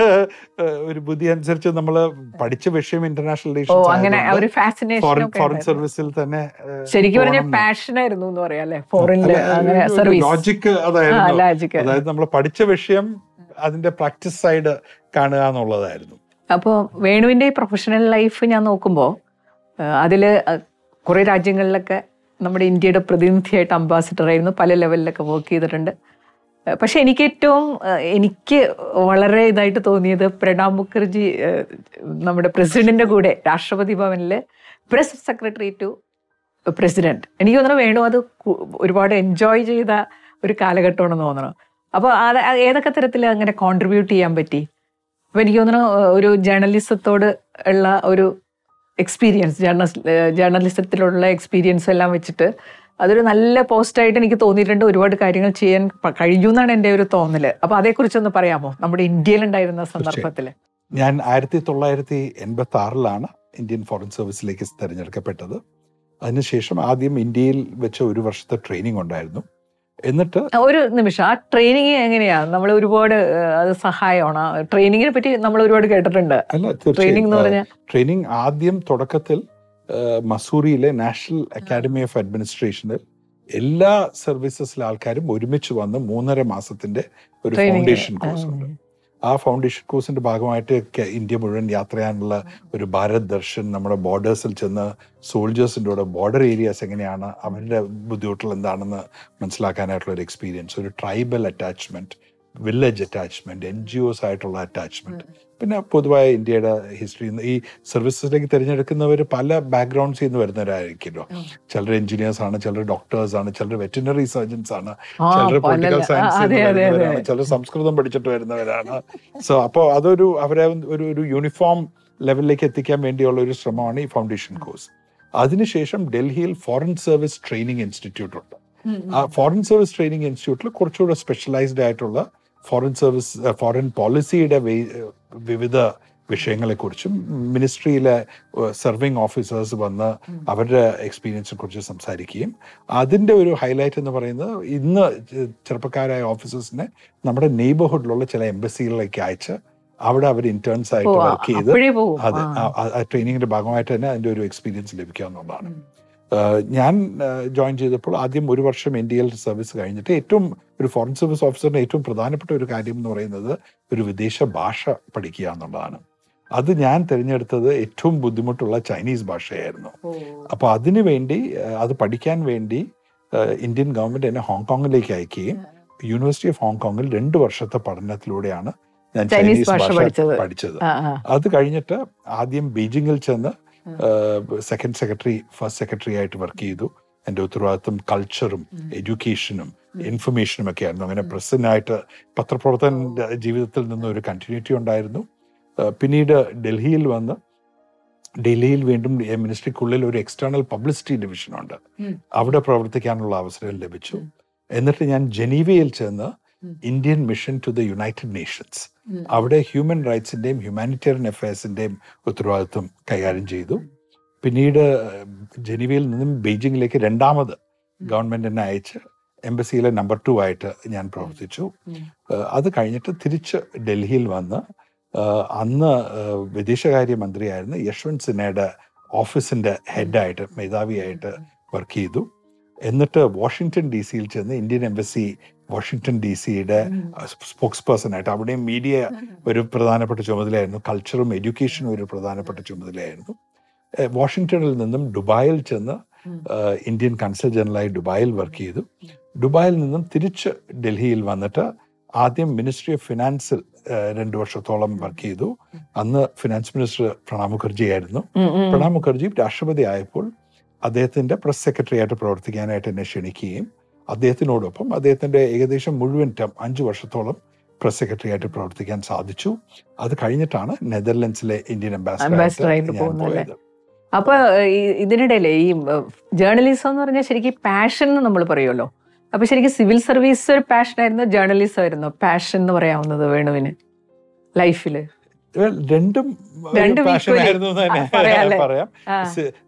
ഏഹ്, ഒരു ബുദ്ധി അനുസരിച്ച് നമ്മൾ പഠിച്ച വിഷയം ഇന്റർനാഷണൽ
ഓ അങ്ങനെ ആ ഒരു ഫാസിനേഷൻ
ഫോറിൻ
ഒക്കെ
ഫോറിൻ
ഉണ്ടായിരുന്നു.
സർവീസിൽ തന്നെ ഏഹ്,
ശരിക്കും പറഞ്ഞ
പോകണം എന്ന്.
പാഷൻ ആയിരുന്നു എന്ന് പറയാം അല്ലെ ഫോറിനില് അങ്ങനെ
അല്ല, ഒരു
സർവീസ്
ലോജിക്ക്
ആ
അതായിരുന്നു
ലോജിക്ക്
അതായത് നമ്മൾ പഠിച്ച വിഷയം അതിന്റെ പ്രാക്ടീസ് സൈഡ് കാണുക എന്നുള്ളതായിരുന്നു
അപ്പോൾ വേണുവിൻ്റെ ഈ പ്രൊഫഷണൽ ലൈഫ് ഞാൻ നോക്കുമ്പോൾ അതിൽ കുറേ രാജ്യങ്ങളിലൊക്കെ നമ്മുടെ ഇന്ത്യയുടെ പ്രതിനിധിയായിട്ട് അംബാസിഡർ ആയിരുന്നു പല ലെവലിലൊക്കെ വർക്ക് ചെയ്തിട്ടുണ്ട് ആ, പക്ഷെ എനിക്ക് ഏറ്റവും ആ, എനിക്ക് വളരെ ഇതായിട്ട് തോന്നിയത് പ്രണബ് മുഖർജി ആ, നമ്മുടെ പ്രസിഡന്റിന്റെ കൂടെ രാഷ്ട്രപതി ഭവനിൽ പ്രസ് സെക്രട്ടറി ടു പ്രസിഡന്റ് എനിക്ക് തോന്നുന്നു വേണു അത് കു- ഒരുപാട് എൻജോയ് ചെയ്ത ഒരു കാലഘട്ടമാണെന്ന് തോന്നണം അപ്പോൾ അത് ഏതൊക്കെ തരത്തിൽ അങ്ങനെ കോൺട്രിബ്യൂട്ട് ചെയ്യാൻ പറ്റി അപ്പൊ എനിക്ക് തോന്നുന്നു ഏഹ്, ഒരു ജേർണലിസത്തോട് ഉള്ള ഒരു എക്സ്പീരിയൻസ് ജേർണസ് ജേർണലിസത്തിലുള്ള എക്സ്പീരിയൻസ് എല്ലാം വെച്ചിട്ട് അതൊരു നല്ല പോസ്റ്റായിട്ട് എനിക്ക് തോന്നിയിട്ടുണ്ട് ഒരുപാട് കാര്യങ്ങൾ ചെയ്യാൻ പ- കഴിഞ്ഞു എന്നാണ് എൻ്റെ ഒരു തോന്നല് അപ്പൊ അതേക്കുറിച്ചൊന്ന് പറയാമോ നമ്മുടെ ഇന്ത്യയിലുണ്ടായിരുന്ന സന്ദർഭത്തിൽ
ഞാൻ ആയിരത്തി തൊള്ളായിരത്തി എൺപത്തി ആറിലാണ് ഇന്ത്യൻ ഫോറിൻ സർവീസിലേക്ക് തിരഞ്ഞെടുക്കപ്പെട്ടത് അതിനുശേഷം ആദ്യം ഇന്ത്യയിൽ വെച്ച ഒരു വർഷത്തെ ട്രെയിനിങ് ഉണ്ടായിരുന്നു എന്നിട്ട്
ഒരു നിമിഷം ആ ട്രെയിനിങ് എങ്ങനെയാ നമ്മൾ ഒരുപാട് ഏഹ്, അത് സഹായമാണ് ട്രെയിനിങ്ങിനെ പറ്റി നമ്മൾ ഒരുപാട് കേട്ടിട്ടുണ്ട്
അല്ല
ട്രെയിനിങ് എന്ന് പറഞ്ഞാൽ
ട്രെയിനിങ് ആദ്യം തുടക്കത്തിൽ ആ, മസൂറിയിലെ നാഷണൽ അക്കാഡമി ഓഫ് അഡ്മിനിസ്ട്രേഷനിൽ എല്ലാ സർവീസസിലെ ആൾക്കാരും ഒരുമിച്ച് വന്ന് മൂന്നര മാസത്തിന്റെ ഒരു ഫൗണ്ടേഷൻ കോഴ്സ് ഉണ്ട് ആ ഫൗണ്ടേഷൻ കോഴ്സിന്റെ ഭാഗമായിട്ട് കെ- ഇന്ത്യ മുഴുവൻ യാത്ര ചെയ്യാനുള്ള ഒരു ഭാരത് ദർശൻ നമ്മുടെ ബോർഡേഴ്സിൽ ചെന്ന് സോൾജേഴ്സിൻ്റെ കൂടെ ബോർഡർ ഏരിയാസ് എങ്ങനെയാണ് അവരുടെ ബുദ്ധിമുട്ടുകൾ എന്താണെന്ന് മനസ്സിലാക്കാനായിട്ടുള്ള ഒരു എക്സ്പീരിയൻസ് ഒരു tribal attachment village attachment N G Os ആയിട്ടുള്ള അറ്റാച്ച്മെന്റ് പിന്നെ പൊതുവായ ഇന്ത്യയുടെ ഹിസ്റ്ററി ഈ സർവീസസിലേക്ക് തിരഞ്ഞെടുക്കുന്നവർ പല ബാക്ക്ഗ്രൗണ്ട്സിൽ നിന്ന് വരുന്നവരായിരിക്കുമല്ലോ ചിലർ എഞ്ചിനീയേഴ്സ് ആണ് ചിലർ ഡോക്ടേഴ്സ് ആണ് ചിലർ വെറ്റിനറി സർജൻസ് ആണ്
ആ,
ചിലർ
പല-
പൊളിറ്റിക്കൽ
ആ,
സയൻസ്
അതെ, അതെ, അതെ.
വരുന്നവരാണ് ചിലർ സംസ്കൃതം പഠിച്ചിട്ട് വരുന്നവരാണ് സോ അപ്പോൾ അതൊരു അവരെ ഒരു ഒരു യൂണിഫോം ലെവലിലേക്ക് എത്തിക്കാൻ വേണ്ടിയുള്ള ഒരു ശ്രമമാണ് ഈ ഫൗണ്ടേഷൻ കോഴ്സ് അതിനുശേഷം ഡൽഹിയിൽ ഫോറിൻ സർവീസ് ട്രെയിനിങ് ഇൻസ്റ്റിറ്റ്യൂട്ട് ഉണ്ട് ആ ഫോറിൻ സർവീസ് ട്രെയിനിങ് ഇൻസ്റ്റിറ്റ്യൂട്ടിൽ കുറച്ചുകൂടെ സ്പെഷ്യലൈസ്ഡ് ആയിട്ടുള്ള ഫോറിൻ സർവീസ് ഫോറിൻ പോളിസിയുടെ വിവിധ വിഷയങ്ങളെക്കുറിച്ചും മിനിസ്ട്രിയിലെ സർവിങ് ഓഫീസേഴ്സ് വന്ന് അവരുടെ എക്സ്പീരിയൻസിനെ കുറിച്ച് സംസാരിക്കുകയും അതിൻ്റെ ഒരു ഹൈലൈറ്റ് എന്ന് പറയുന്നത് ഇന്ന് ചെ- ചെറുപ്പക്കാരായ ഓഫീസേഴ്സിനെ നമ്മുടെ നെയ്ബർഹുഡിലുള്ള ചില എംബസികളിലേക്ക് അയച്ച് അവിടെ അവർ ഇന്റേൺസ്
ഓ,
ആയിട്ട് വർക്ക് ചെയ്ത്
അപ്പോഴേ പോകും
അതെ
ആ.
ആ ട്രെയിനിങ്ങിന്റെ ഭാഗമായിട്ട് തന്നെ അതിന്റെ ഒരു എക്സ്പീരിയൻസ് ലഭിക്കുക എന്നുള്ളതാണ് ആഹ് ഞാൻ ജോയിൻ ചെയ്തപ്പോൾ ആദ്യം ഒരു വർഷം ഇന്ത്യയിൽ സർവീസ് കഴിഞ്ഞിട്ട് ഏറ്റവും ഒരു ഫോറിൻ സർവീസ് ഓഫീസറിന്റെ ഏറ്റവും പ്രധാനപ്പെട്ട ഒരു കാര്യം എന്ന് പറയുന്നത് ഒരു വിദേശ ഭാഷ പഠിക്കുക എന്നുള്ളതാണ് അത് ഞാൻ തിരഞ്ഞെടുത്തത് ഏറ്റവും ബുദ്ധിമുട്ടുള്ള ചൈനീസ് ഭാഷയായിരുന്നു അപ്പോൾ അതിനു വേണ്ടി ആഹ് അത് പഠിക്കാൻ വേണ്ടി ആഹ് ഇന്ത്യൻ ഗവൺമെന്റ് എന്നെ ഹോങ്കോങ്ങിലേക്ക് അയക്കുകയും യൂണിവേഴ്സിറ്റി ഓഫ് ഹോങ്കോങ്ങിൽ രണ്ട് വർഷത്തെ പഠനത്തിലൂടെയാണ് ഞാൻ
ചൈനീസ്
ചൈനീസ്
ഭാഷ
ഭാഷ
പഠിച്ചത്.
പഠിച്ചത്
ആ, ആ.
അത് കഴിഞ്ഞിട്ട് ആദ്യം ബീജിങ്ങിൽ ചെന്ന് സെക്കൻഡ് സെക്രട്ടറി ഫസ്റ്റ് സെക്രട്ടറി ആയിട്ട് വർക്ക് ചെയ്തു എൻ്റെ ഉത്തരവാദിത്വം കൾച്ചറും എഡ്യൂക്കേഷനും ഇൻഫർമേഷനും ഒക്കെ ആയിരുന്നു അങ്ങനെ പ്രസിനായിട്ട് പത്രപ്രവർത്തന ജീവിതത്തിൽ നിന്ന് ഒരു കണ്ടിന്യൂറ്റി ഉണ്ടായിരുന്നു ആ, പിന്നീട് ഡൽഹിയിൽ വന്ന് ഡൽഹിയിൽ വീണ്ടും മിനിസ്ട്രിക്കുള്ളിൽ ഒരു എക്സ്റ്റേണൽ പബ്ലിസിറ്റി ഡിവിഷൻ ഉണ്ട്
ഉം.
അവിടെ പ്രവർത്തിക്കാനുള്ള അവസരം ലഭിച്ചു എന്നിട്ട് ഞാൻ ജനീവയിൽ ചെന്ന് Indian mission to the United Nations അവിടെ ഹ്യൂമൻ റൈറ്റ്സിന്റെയും ഹ്യൂമാനിറ്റേറിയൻ അഫയേഴ്സിന്റെയും ഉത്തരവാദിത്വം കൈകാര്യം ചെയ്തു പിന്നീട് ജനീവയിൽ നിന്നും ബീജിംഗിലേക്ക് രണ്ടാമത് ഗവൺമെന്റ് എന്നെ അയച്ച് എംബസിയിലെ നമ്പർ ടു ആയിട്ട് ഞാൻ പ്രവർത്തിച്ചു ഏഹ് അത് കഴിഞ്ഞിട്ട് തിരിച്ച് ഡൽഹിയിൽ വന്ന് ഏഹ് അന്ന് ഏഹ് വിദേശകാര്യ മന്ത്രിയായിരുന്ന യശ്വന്ത് സിൻഹയുടെ ഓഫീസിന്റെ ഹെഡായിട്ട് മേധാവിയായിട്ട് വർക്ക് ചെയ്തു എന്നിട്ട് വാഷിങ്ടൺ ഡി സിയിൽ ചെന്ന് ഇന്ത്യൻ എംബസി വാഷിങ്ടൺ ഡി സിയുടെ സ്പോക്സ് പേഴ്സൺ ആയിട്ട് അവിടെയും മീഡിയ ഒരു പ്രധാനപ്പെട്ട ചുമതലയായിരുന്നു കൾച്ചറും എഡ്യൂക്കേഷനും ഒരു പ്രധാനപ്പെട്ട ചുമതലയായിരുന്നു ഏഹ് വാഷിങ്ടണിൽ നിന്നും ദുബായിൽ ചെന്ന് ഏഹ് ഇന്ത്യൻ കൺസൽ ജനറലായി ദുബായിൽ വർക്ക് ചെയ്തു ദുബായിൽ നിന്നും തിരിച്ച് ഡൽഹിയിൽ വന്നിട്ട് ആദ്യം മിനിസ്ട്രി ഓഫ് ഫിനാൻസിൽ ഏഹ് രണ്ട് വർഷത്തോളം വർക്ക് ചെയ്തു അന്ന് ഫിനാൻസ് മിനിസ്റ്റർ പ്രണബ് മുഖർജി ആയിരുന്നു
ഉം, ഉം.
പ്രണബ് മുഖർജി രാഷ്ട്രപതി ആയപ്പോൾ അദ്ദേഹത്തിന്റെ പ്രസ് സെക്രട്ടറി ആയിട്ട് പ്രവർത്തിക്കാനായിട്ട് എന്നെ ക്ഷണിക്കുകയും അദ്ദേഹത്തിനോടൊപ്പം അദ്ദേഹത്തിന്റെ ഏകദേശം മുഴുവൻ ടേം അഞ്ചു വർഷത്തോളം പ്രസ് സെക്രട്ടറി ആയിട്ട് പ്രവർത്തിക്കാൻ സാധിച്ചു അത് കഴിഞ്ഞിട്ടാണ് നെതർലൻഡ്സിലെ ഇന്ത്യൻ
Ambassador
അംബാസിഡർ
ആയിട്ട്
ഞാൻ
പോകുന്നത്
പോയത്
അപ്പൊ ഈ ഇതിനിടയിലെ ഈ ജേർണലിസം എന്ന് പറഞ്ഞാൽ ശരിക്കും പാഷൻ എന്ന് നമ്മൾ പറയുമല്ലോ അപ്പൊ ശരിക്കും സിവിൽ സർവീസ് ഒരു പാഷൻ ആയിരുന്നു ജേർണലിസം ആയിരുന്നു പാഷൻ എന്ന് പറയാവുന്നത് വേണുവിന് ലൈഫില്
Well, രണ്ടും
രണ്ടും
പാഷൻ
equally.
ആയിരുന്നു എന്ന് തന്നെ
ആ, പറയാല്ലേ?
പറയാം
ആ.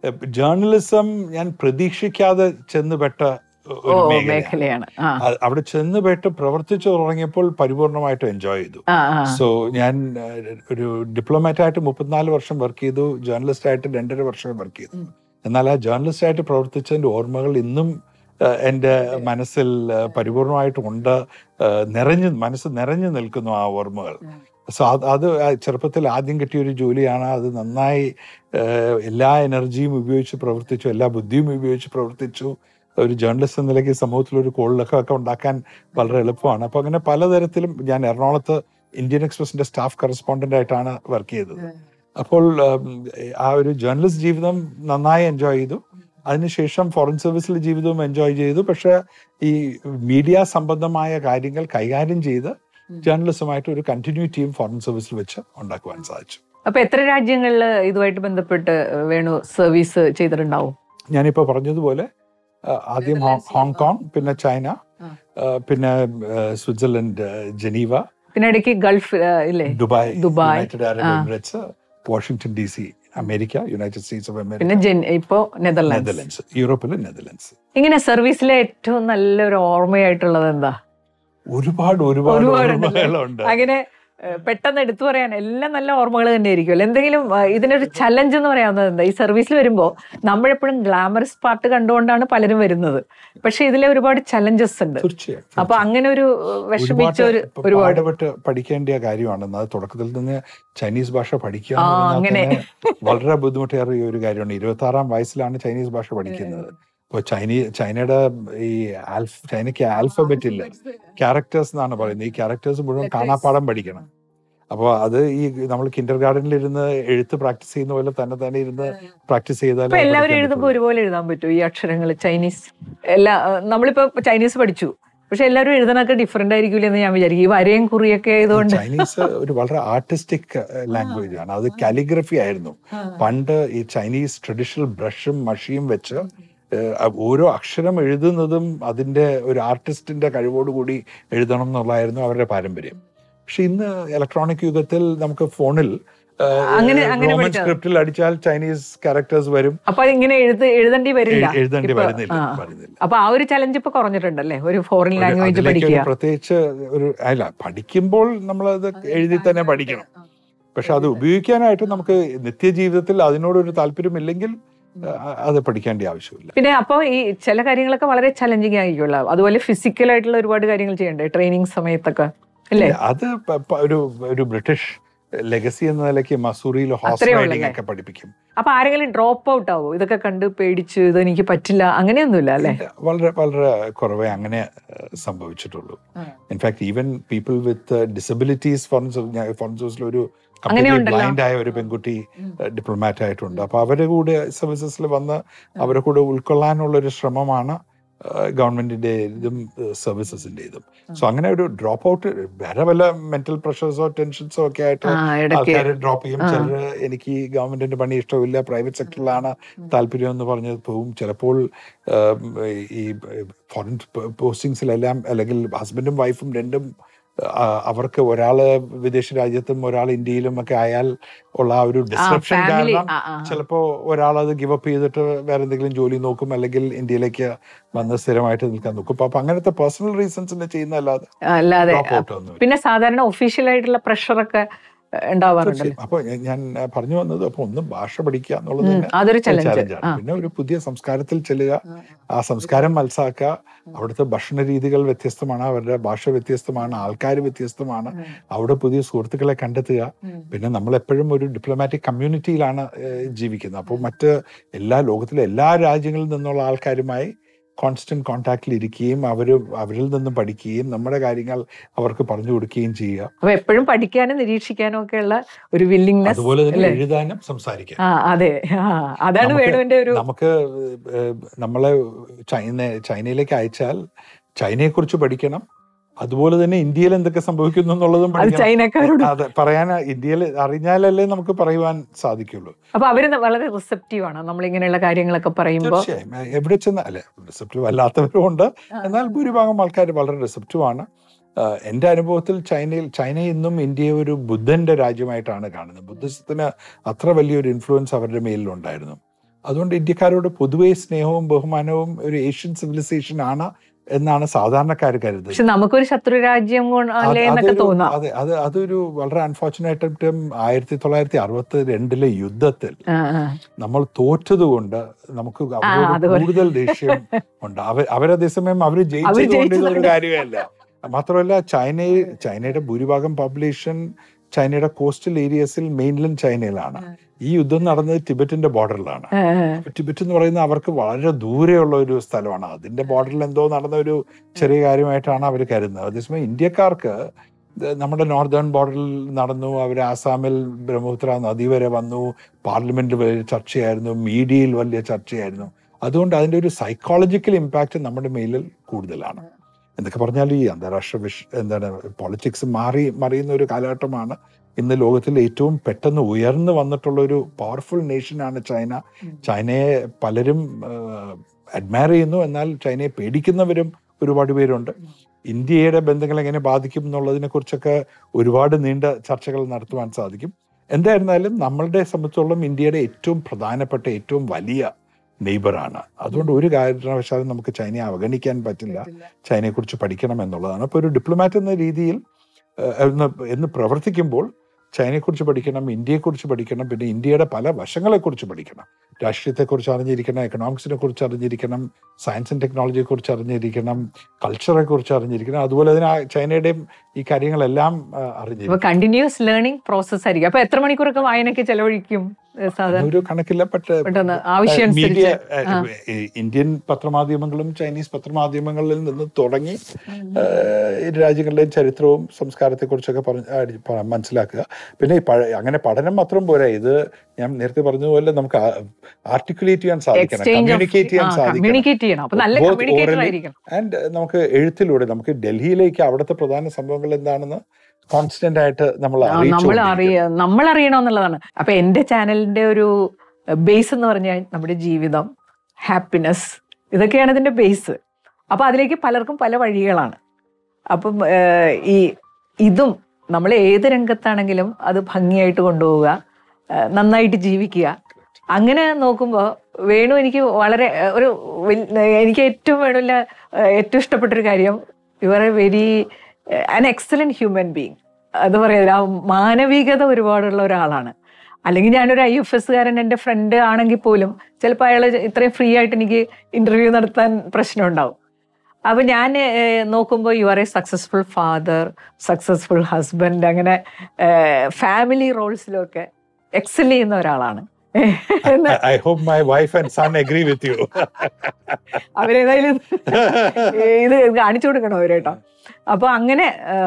ജേർണലിസം ഞാൻ പ്രതീക്ഷിക്കാതെ ചെന്നുപെട്ട
ഓ
ഒരു മേഖലയാണ്
മേഖലയാണ് ആ
അ- അവിടെ ചെന്നുപെട്ട് പ്രവർത്തിച്ചു തുടങ്ങിയപ്പോൾ പരിപൂർണമായിട്ട് എൻജോയ് ചെയ്തു
ആ ആ
സോ ഞാൻ ഏഹ്, ഒരു ഡിപ്ലോമാറ്റ് ആയിട്ട് മുപ്പത്തിനാല് വർഷം വർക്ക് ചെയ്തു ജേർണലിസ്റ്റ് ആയിട്ട് രണ്ടര വർഷം വർക്ക് ചെയ്തു എന്നാൽ ആ ജേർണലിസ്റ്റ് ആയിട്ട് പ്രവർത്തിച്ചതിന്റെ ഓർമ്മകൾ ഇന്നും ഏഹ്, എൻ്റെ മനസ്സിൽ ഏഹ്, പരിപൂർണമായിട്ട് ഉണ്ട് ഏഹ്, നിറഞ്ഞു മനസ്സ് നിറഞ്ഞു നിൽക്കുന്നു ആ ഓർമ്മകൾ സോ അത് അത് ആ ചെറുപ്പത്തിൽ ആദ്യം കിട്ടിയ ഒരു ജോലിയാണ് അത് നന്നായി ഏഹ്, എല്ലാ എനർജിയും ഉപയോഗിച്ച് പ്രവർത്തിച്ചു എല്ലാ ബുദ്ധിയും ഉപയോഗിച്ച് പ്രവർത്തിച്ചു ഒരു ജേർണലിസ്റ്റ് എന്ന നിലയ്ക്ക് സമൂഹത്തിൽ ഒരു കോളിലൊക്കെ ഒക്കെ ഉണ്ടാക്കാൻ വളരെ എളുപ്പമാണ് അപ്പൊ അങ്ങനെ പലതരത്തിലും ഞാൻ എറണാകുളത്ത് ഇന്ത്യൻ എക്സ്പ്രസിന്റെ സ്റ്റാഫ് കറസ്പോണ്ടന്റ് ആയിട്ടാണ് വർക്ക് ചെയ്തത് അപ്പോൾ ഉം, ആ ഒരു ജേർണലിസ്റ്റ് ജീവിതം നന്നായി എൻജോയ് ചെയ്തു അതിനുശേഷം ഫോറിൻ സർവീസിലെ ജീവിതവും എൻജോയ് ചെയ്തു പക്ഷെ ഈ മീഡിയ സംബന്ധമായ കാര്യങ്ങൾ കൈകാര്യം ചെയ്ത് ജേർണലിസമായിട്ട് ഒരു കണ്ടിന്യൂറ്റിയും ഫോറിൻ സർവീസിൽ വെച്ച് ഉണ്ടാക്കുവാൻ സാധിച്ചു
അപ്പൊ എത്ര രാജ്യങ്ങളിൽ ഇതുമായിട്ട് ബന്ധപ്പെട്ട് വേണു സർവീസ് ചെയ്തിട്ടുണ്ടാവും
ഞാനിപ്പോൾ പറഞ്ഞതുപോലെ ആ, ആദ്യം ഹോങ് ഹോങ്കോങ് പിന്നെ ചൈന
ആ.
ആ, പിന്നെ ആ, സ്വിറ്റ്സർലൻഡ് ആ, ജനീവ
പിന്നെ ഇടയ്ക്ക് ഗൾഫ് ആ, ഇല്ലേ
ദുബായ്
ദുബായ്,
യുണൈറ്റഡ് അറബ്
ആ.
Emirates Washington D C America United States of America
പിന്നെ ജെൻ ഇപ്പോ നെതർലാൻഡ്സ്
നെതർലൻഡ്സ് യൂറോപ്പിലെ നെതർലൻഡ്സ്
ഇങ്ങനെ സർവീസിലെ ഏറ്റവും നല്ലൊരു ഓർമ്മയായിട്ടുള്ളത് എന്താ
ഒരുപാട് ഒരുപാട്
ഒരുപാടുണ്ടല്ലേ?
ഓർമ്മകളുണ്ട്
അങ്ങനെ ഏഹ്, പെട്ടെന്ന് എടുത്തു പറയാൻ എല്ലാം നല്ല ഓർമ്മകൾ തന്നെ ആയിരിക്കുമല്ലോ എന്തെങ്കിലും ഏഹ്, ഇതിനൊരു ചലഞ്ച് എന്ന് പറയാവുന്നത് എന്താ ഈ സർവീസിൽ വരുമ്പോൾ നമ്മളെപ്പോഴും ഗ്ലാമറസ് പാർട്ട് കണ്ടുകൊണ്ടാണ് പലരും വരുന്നത് പക്ഷെ ഇതിലെ ഒരുപാട് ചലഞ്ചസ് ഉണ്ട്
തീർച്ചയായും
അപ്പൊ അങ്ങനെ ഒരു ഏഹ്, വിഷമിച്ച ഒരു
ഇപ്പൊ
ഒരുപാട്
പാടുപെട്ട് പഠിക്കേണ്ട കാര്യമാണ് അത് തുടക്കത്തിൽ നിന്ന് ചൈനീസ് ഭാഷ പഠിക്കുക എന്ന്
ആ,
പറഞ്ഞാൽ
അങ്ങനെ.
തന്നെ വളരെ ബുദ്ധിമുട്ടേറിയ ഒരു കാര്യമാണ് ഇരുപത്തി ആറാം വയസ്സിലാണ് ചൈനീസ് ഭാഷ പഠിക്കുന്നത് ഇപ്പൊ ചൈനീ ചൈനയുടെ ഈ ആൽഫ് ചൈനയ്ക്ക് ആൽഫബറ്റ് ഇല്ല ക്യാരക്ടേഴ്സ് എന്നാണ് പറയുന്നത് ഈ ക്യാരക്ടേഴ്സ് മുഴുവൻ കാണാപ്പാടം പഠിക്കണം അപ്പോൾ അത് ഈ നമ്മൾ കിൻഡർ ഗാർഡനിൽ ഇരുന്ന് എഴുത്ത് പ്രാക്ടീസ് ചെയ്യുന്ന പോലെ തന്നെ തന്നെ ഇരുന്ന് പ്രാക്ടീസ് ചെയ്താൽ
ഇപ്പൊ എല്ലാവരും എഴുതുമ്പോൾ ഒരുപോലെ എഴുതാൻ പറ്റും ഈ അക്ഷരങ്ങൾ ചൈനീസ് എല്ലാ ഏഹ്, നമ്മളിപ്പോ ചൈനീസ് പഠിച്ചു പക്ഷെ എല്ലാവരും എഴുതാനൊക്കെ ഡിഫറെന്റ് ആയിരിക്കില്ല എന്ന് ഞാൻ വിചാരിക്കും ഈ വരയും കുറിയൊക്കെ ആയതുകൊണ്ട്
ചൈനീസ് ഒരു വളരെ ആർട്ടിസ്റ്റിക് ലാംഗ്വേജ് ആണ് അത് കാലിഗ്രഫി ആയിരുന്നു പണ്ട് ഈ ചൈനീസ് ട്രഡീഷണൽ ബ്രഷും മഷിയും വെച്ച് ഏഹ്, അ- ഓരോ അക്ഷരം എഴുതുന്നതും അതിന്റെ ഒരു ആർട്ടിസ്റ്റിന്റെ കഴിവോടുകൂടി എഴുതണം എന്നുള്ളതായിരുന്നു അവരുടെ പാരമ്പര്യം പക്ഷെ ഇന്ന് ഇലക്ട്രോണിക് യുഗത്തിൽ നമുക്ക് ഫോണിൽ
അങ്ങനെ- അങ്ങനെ
റോമൻ
പഠിച്ചാൽ-
സ്ക്രിപ്റ്റിൽ അടിച്ചാൽ ചൈനീസ് ക്യാരക്ടേഴ്സ് വരും
അപ്പൊ ഇങ്ങനെ എഴുത് എഴുതേണ്ടി വരില്ല
എഴു- എഴുതേണ്ടി
ഇപ്പൊ-
വരുന്നില്ല
ആ.
വരുന്നില്ല
അപ്പൊ ആ ഒരു ചലഞ്ച് ഇപ്പൊ കുറഞ്ഞിട്ടുണ്ടല്ലേ ഒരു ഫോറിൻ
ഒരു
ലാംഗ്വേജ്
അതിലേക്ക് ഒരു
പഠിക്കുക
പ്രത്യേകിച്ച് ഒരു അല്ല പഠിക്കുമ്പോൾ നമ്മൾ അത് എഴുതി തന്നെ പഠിക്കണം പക്ഷെ അത് ഉപയോഗിക്കാനായിട്ട് നമുക്ക് നിത്യജീവിതത്തിൽ അതിനോടൊരു താല്പര്യമില്ലെങ്കിൽ അഹ് അത് പഠിക്കേണ്ട ആവശ്യമില്ല
പിന്നെ അപ്പൊ ഈ ചില കാര്യങ്ങളൊക്കെ വളരെ ചലഞ്ചിങ് ആയിരിക്കുമല്ലോ അതുപോലെ ഫിസിക്കൽ ആയിട്ടുള്ള ഒരുപാട് കാര്യങ്ങൾ ചെയ്യണ്ടേ ട്രെയിനിങ് സമയത്തൊക്കെ അല്ലേ
അത് പ- പ- ഒരു ഒരു ബ്രിട്ടീഷ് ലെഗസി എന്ന നിലയ്ക്ക് മസൂറിയിൽ ഹോഴ്സ്
അത്രയേ
റൈഡിംഗ്
ഉള്ളല്ലേ?
ഒക്കെ പഠിപ്പിക്കും
അപ്പൊ ആരെങ്കിലും ഡ്രോപ്പ് ഔട്ട് ആവോ ഇതൊക്കെ കണ്ട് പേടിച്ച് ഇത് എനിക്ക് പറ്റില്ല അങ്ങനെയൊന്നുമില്ല അല്ലേ
വളരെ വളരെ കുറവേ അങ്ങനെ അഹ് സംഭവിച്ചിട്ടുള്ളൂ in fact even people with disabilities foreign സർവീസിൽ ഒരു
അങ്ങനെയുണ്ടല്ലോ.
ബ്ലൈൻഡ് ആയ ഒരു പെൺകുട്ടി ഡിപ്ലോമാറ്റ് ആയിട്ടുണ്ട് അപ്പൊ അവരുടെ കൂടെ സർവീസസിൽ വന്ന് അവരെ കൂടെ ഉൾക്കൊള്ളാനുള്ള ഒരു ശ്രമമാണ് ഗവൺമെന്റിന്റെ ഇതും സർവീസസിന്റെ ഇതും സോ അങ്ങനെ ഒരു ഡ്രോപ്പ് ഔട്ട് വേറെ വല്ല മെന്റൽ പ്രഷേഴ്സോ ടെൻഷൻസോ ഒക്കെ ആയിട്ട്
ആ ഇടയ്ക്ക്
ആൾക്കാർ ഡ്രോപ്പ് ചെയ്യും
ആ.
ചിലർ എനിക്ക് ഗവൺമെന്റിന്റെ പണി ഇഷ്ടമില്ല പ്രൈവറ്റ് സെക്ടറിലാണ് താല്പര്യം എന്ന് പറഞ്ഞ് പോവും ചിലപ്പോൾ ഉം, ഈ ഫോറിൻ പോസ്റ്റിങ്സിലെല്ലാം അല്ലെങ്കിൽ ഹസ്ബൻഡും വൈഫും രണ്ടും ആ, അവർക്ക് ഒരാള് വിദേശ രാജ്യത്തും ഒരാൾ ഇന്ത്യയിലും ഒക്കെ ആയാൽ ഉള്ള ആ ഒരു
ആ
ഡിസ്ക്രിപ്ഷൻ
ഫാമിലി
കാരണം ചിലപ്പോ ഒരാൾ അത് ഗിവ് അപ്പ് ചെയ്തിട്ട് വേറെ എന്തെങ്കിലും ജോലി നോക്കും അല്ലെങ്കിൽ ഇന്ത്യയിലേക്ക് വന്ന് സ്ഥിരമായിട്ട് നിൽക്കാൻ നോക്കും അപ്പൊ അങ്ങനത്തെ പേഴ്സണൽ റീസൺസിന് ചെയ്യുന്നതല്ലാതെ
അല്ലാതെ
ഡ്രോപ്പ് ഔട്ട് ഒന്നും
പിന്നെ സാധാരണ ഒഫീഷ്യൽ ആയിട്ടുള്ള പ്രഷറൊക്കെ ഉണ്ടാവാറുണ്ടല്ലോ
അപ്പൊ ഞാൻ പറഞ്ഞു വന്നത് അപ്പൊ ഒന്ന് ഭാഷ പഠിക്കുക എന്നുള്ളത്
ഉം,
തന്നെ
അതൊരു
ഒരു
ചലഞ്ച്
ചലഞ്ചാണ് പിന്നെ ഒരു പുതിയ സംസ്കാരത്തിൽ ചെല്ലുക ആ സംസ്കാരം മനസ്സിലാക്കുക അവിടുത്തെ ഭക്ഷണ രീതികൾ വ്യത്യസ്തമാണ് അവരുടെ ഭാഷ വ്യത്യസ്തമാണ് ആൾക്കാർ വ്യത്യസ്തമാണ് അവിടെ പുതിയ സുഹൃത്തുക്കളെ കണ്ടെത്തുക പിന്നെ നമ്മൾ എപ്പോഴും ഒരു ഡിപ്ലോമാറ്റിക് കമ്മ്യൂണിറ്റിയിലാണ് ഏഹ്, ജീവിക്കുന്നത് അപ്പോൾ മറ്റ് എല്ലാ ലോകത്തിലെ എല്ലാ രാജ്യങ്ങളിൽ നിന്നുള്ള ആൾക്കാരുമായി കോൺസ്റ്റന്റ് കോൺടാക്റ്റിൽ ഇരിക്കുകയും അവർ അവരിൽ നിന്നും പഠിക്കുകയും നമ്മുടെ കാര്യങ്ങൾ അവർക്ക് പറഞ്ഞു കൊടുക്കുകയും ചെയ്യുക
അപ്പൊ എപ്പോഴും പഠിക്കാനും നിരീക്ഷിക്കാനും ഒക്കെ ഉള്ള ഒരു വില്ലിങ്നെസ്
അതുപോലെ തന്നെ
അല്ലേ?
എഴുതാനും സംസാരിക്കാനും
ആ അതെ ആ അതാണ്
നമുക്ക്
വേണുവിന്റെ ഒരു
നമുക്ക് ഏഹ്, നമ്മളെ ചൈന ചൈനയിലേക്ക് അയച്ചാൽ ചൈനയെ കുറിച്ച് പഠിക്കണം അതുപോലെ തന്നെ ഇന്ത്യയിൽ എന്തൊക്കെ സംഭവിക്കുന്നു എന്നുള്ളതും
അത്
പഠിക്കണം
ചൈനക്കാരോട്
അതെ പറയാൻ ഇന്ത്യയിൽ അറിഞ്ഞാലല്ലേ നമുക്ക് പറയുവാൻ സാധിക്കുള്ളൂ
അപ്പൊ അവര് വളരെ റിസപ്റ്റീവ് ആണ് നമ്മൾ ഇങ്ങനെയുള്ള കാര്യങ്ങളൊക്കെ പറയുമ്പോ
തീർച്ചയായും ഏഹ്, എവിടെ ചെന്ന് അല്ലെ റിസപ്റ്റീവ് അല്ലാത്തവരും ഉണ്ട് എന്നാൽ ഭൂരിഭാഗം ആൾക്കാർ വളരെ റിസപ്റ്റീവ് ആണ് ആഹ് എൻ്റെ അനുഭവത്തിൽ ചൈനയിൽ ചൈന ഇന്നും ഇന്ത്യയെ ഒരു ബുദ്ധന്റെ രാജ്യമായിട്ടാണ് കാണുന്നത് ബുദ്ധിസത്തിന് അത്ര വലിയൊരു ഇൻഫ്ലുവൻസ് അവരുടെ മേലിലുണ്ടായിരുന്നു അതുകൊണ്ട് ഇന്ത്യക്കാരോട് പൊതുവെ സ്നേഹവും ബഹുമാനവും ഒരു ഏഷ്യൻ സിവിലൈസേഷൻ ആണ് എന്നാണ് സാധാരണക്കാർ കരുതുന്നത്
പക്ഷെ നമുക്കൊരു ശത്രു രാജ്യം കൊണ്ട്
അത്
അല്ലേ എന്നൊക്കെ
അതൊരു-
തോന്നാം
അതെ അത് അതൊരു വളരെ അൺഫോർച്ചുനേറ്റ് ആയിരത്തി തൊള്ളായിരത്തി അറുപത്തി രണ്ടിലെ യുദ്ധത്തിൽ
ആ, ആ.
നമ്മൾ തോറ്റതുകൊണ്ട് നമുക്ക് അവരോട്
അതുപോലെ.
കൂടുതൽ ദേഷ്യം ഉണ്ട് അവർ അവരതേസമയം അവർ ജയിച്ചത് കൊണ്ട് ഇതൊരു
ജയിച്ചതുകൊണ്ട്.
കാര്യമല്ല മാത്രമല്ല ചൈനയിൽ ചൈനയുടെ ഭൂരിഭാഗം പോപ്പുലേഷൻ ചൈനയുടെ കോസ്റ്റൽ ഏരിയസിൽ മെയിൻലൻഡ് ചൈനയിലാണ് ഈ യുദ്ധം നടന്നത് ടിബറ്റിന്റെ ബോർഡറിലാണ്
ആ, ആ.
ടിബറ്റ് എന്ന് പറയുന്നത് അവർക്ക് വളരെ ദൂരെയുള്ള ഒരു സ്ഥലമാണ് അതിന്റെ ബോർഡറിൽ എന്തോ നടന്ന ഒരു ചെറിയ കാര്യമായിട്ടാണ് അവർ കരുതുന്നത് അതേസമയം ഇന്ത്യക്കാർക്ക് ഇത് നമ്മുടെ നോർത്തേൺ ബോർഡറിൽ നടന്നു അവർ ആസാമിൽ ബ്രഹ്മപുത്ര നദി വരെ വന്നു പാർലമെന്റിൽ വലിയ ചർച്ചയായിരുന്നു മീഡിയയിൽ വലിയ ചർച്ചയായിരുന്നു അതുകൊണ്ട് അതിന്റെ ഒരു സൈക്കോളജിക്കൽ ഇമ്പാക്റ്റ് നമ്മുടെ മേലിൽ കൂടുതലാണ് എന്തൊക്കെ പറഞ്ഞാൽ ഈ അന്താരാഷ്ട്ര വിഷ എന്താണ് പോളിറ്റിക്സ് മാറി മറിയുന്ന ഒരു കാലഘട്ടമാണ് ഇന്ന് ലോകത്തിൽ ഏറ്റവും പെട്ടെന്ന് ഉയർന്നു വന്നിട്ടുള്ള ഒരു പവർഫുൾ നേഷനാണ് ചൈന ചൈനയെ പലരും അഡ്മയർ ചെയ്യുന്നു എന്നാൽ ചൈനയെ പേടിക്കുന്നവരും ഒരുപാട് പേരുണ്ട് ഇന്ത്യയുടെ ബന്ധങ്ങൾ എങ്ങനെ ബാധിക്കും എന്നുള്ളതിനെ കുറിച്ചൊക്കെ ഒരുപാട് നീണ്ട ചർച്ചകൾ നടത്തുവാൻ സാധിക്കും എന്തായിരുന്നാലും നമ്മളുടെ സംബന്ധിച്ചോളം ഇന്ത്യയുടെ ഏറ്റവും പ്രധാനപ്പെട്ട ഏറ്റവും വലിയ നെയ്ബറാണ് അതുകൊണ്ട് ഒരു കാരണവശാലും നമുക്ക് ചൈനയെ അവഗണിക്കാൻ പറ്റില്ല ചൈനയെക്കുറിച്ച് പഠിക്കണം എന്നുള്ളതാണ് അപ്പോൾ ഒരു ഡിപ്ലോമാറ്റ് എന്ന രീതിയിൽ ഏഹ്, എന്ന് എന്ന് പ്രവർത്തിക്കുമ്പോൾ ചൈനയെക്കുറിച്ച് പഠിക്കണം ഇന്ത്യയെക്കുറിച്ച് പഠിക്കണം പിന്നെ ഇന്ത്യയുടെ പല വശങ്ങളെക്കുറിച്ച് പഠിക്കണം രാഷ്ട്രീയത്തെക്കുറിച്ച് അറിഞ്ഞിരിക്കണം എക്കണോമിക്സിനെ കുറിച്ച് അറിഞ്ഞിരിക്കണം സയൻസ് ആൻഡ് ടെക്നോളജിയെ കുറിച്ച് അറിഞ്ഞിരിക്കണം കൾച്ചറെ കുറിച്ച് അറിഞ്ഞിരിക്കണം അതുപോലെ തന്നെ ആ ചൈനയുടെയും ഈ കാര്യങ്ങളെല്ലാം ആ,
അപ്പൊ
അറിഞ്ഞിരിക്കണം
കണ്ടിന്യൂസ് ലേണിംഗ് പ്രോസസ് ആയിരിക്കും അപ്പൊ എത്ര മണിക്കൂറൊക്കെ വായനയ്ക്ക് ചെലവഴിക്കും ഏ, സാധാരണ
ഒരു കണക്കില്ല പക്ഷേ
പെട്ടെന്ന് ആവശ്യം
മീഡിയ
അനുസരിച്ച് ആ.
ഇന്ത്യൻ പത്രമാധ്യമങ്ങളും ചൈനീസ് പത്രമാധ്യമങ്ങളിൽ നിന്ന് തുടങ്ങി ഏഹ്, ഇരു രാജ്യങ്ങളുടെയും ചരിത്രവും സംസ്കാരത്തെക്കുറിച്ചൊക്കെ പറഞ്ഞ് അടി- പ- മനസ്സിലാക്കുക പിന്നെ ഈ പഴ- അങ്ങനെ പഠനം മാത്രം പോരാ ഇത് ഞാൻ നേരത്തെ പറഞ്ഞതുപോലെ നമുക്ക് ആർട്ടിക്കുലേറ്റ് ചെയ്യാൻ സാധിക്കണം
എക്സ്ചേഞ്ച്
കമ്മ്യൂണിക്കേറ്റ് ചെയ്യാൻ സാധിക്കണം
കമ്മ്യൂണിക്കേറ്റ് ചെയ്യണം അപ്പൊ നല്ല
Both
കമ്മ്യൂണിക്കേറ്റർ
orally
ആയിരിക്കണം
ആൻഡ് നമുക്ക് എഴുത്തിലൂടെ നമുക്ക് ഡൽഹിയിലേക്ക് അവിടുത്തെ പ്രധാന സംഭവങ്ങൾ എന്താണെന്ന് കോൺസ്റ്റന്റ് ആയിട്ട് നമ്മൾ
ആ, നമ്മൾ
അറിയിച്ചുകൊണ്ടിരിക്കണം.
അറിയ നമ്മൾ അറിയണമെന്നുള്ളതാണ് അപ്പൊ എന്റെ ചാനലിന്റെ ഒരു ബേസ് എന്ന് പറഞ്ഞാൽ നമ്മുടെ ജീവിതം ഹാപ്പിനെസ് ഇതൊക്കെയാണ് ഇതിന്റെ ബേസ് അപ്പൊ അതിലേക്ക് പലർക്കും പല വഴികളാണ് അപ്പം ഏഹ്, ഈ ഇതും നമ്മൾ ഏത് രംഗത്താണെങ്കിലും അത് ഭംഗിയായിട്ട് കൊണ്ടുപോവുക ഏഹ്, നന്നായിട്ട് ജീവിക്കുക അങ്ങനെ നോക്കുമ്പോൾ വേണു എനിക്ക് വളരെ ഏഹ്, ഒരു വൽ- എനിക്ക് ഏറ്റവും വേണമില്ല ഏറ്റവും ഇഷ്ടപ്പെട്ടൊരു കാര്യം you are a very an excellent human being അത് പറയാം ആ മാനവികത ഒരുപാടുള്ള ഒരാളാണ് അല്ലെങ്കിൽ ഞാനൊരു ഐ എഫ് എസ്സുകാരൻ എൻ്റെ ഫ്രണ്ട് ആണെങ്കിൽ പോലും ചിലപ്പോൾ അയാൾ ഇത്രയും ഫ്രീ ആയിട്ട് എനിക്ക് ഇന്റർവ്യൂ നടത്താൻ പ്രശ്നം ഉണ്ടാവും അപ്പൊ ഞാൻ നോക്കുമ്പോൾ you are a successful father successful husband അങ്ങനെ ഫാമിലി റോൾസിലൊക്കെ എക്സൽ ചെയ്യുന്ന ഒരാളാണ് എന്ന്
I hope my wife and son agree with you.
അവരേതായാലും ഇത് കാണിച്ചു കൊടുക്കണം അവരേട്ടോ അപ്പൊ അങ്ങനെ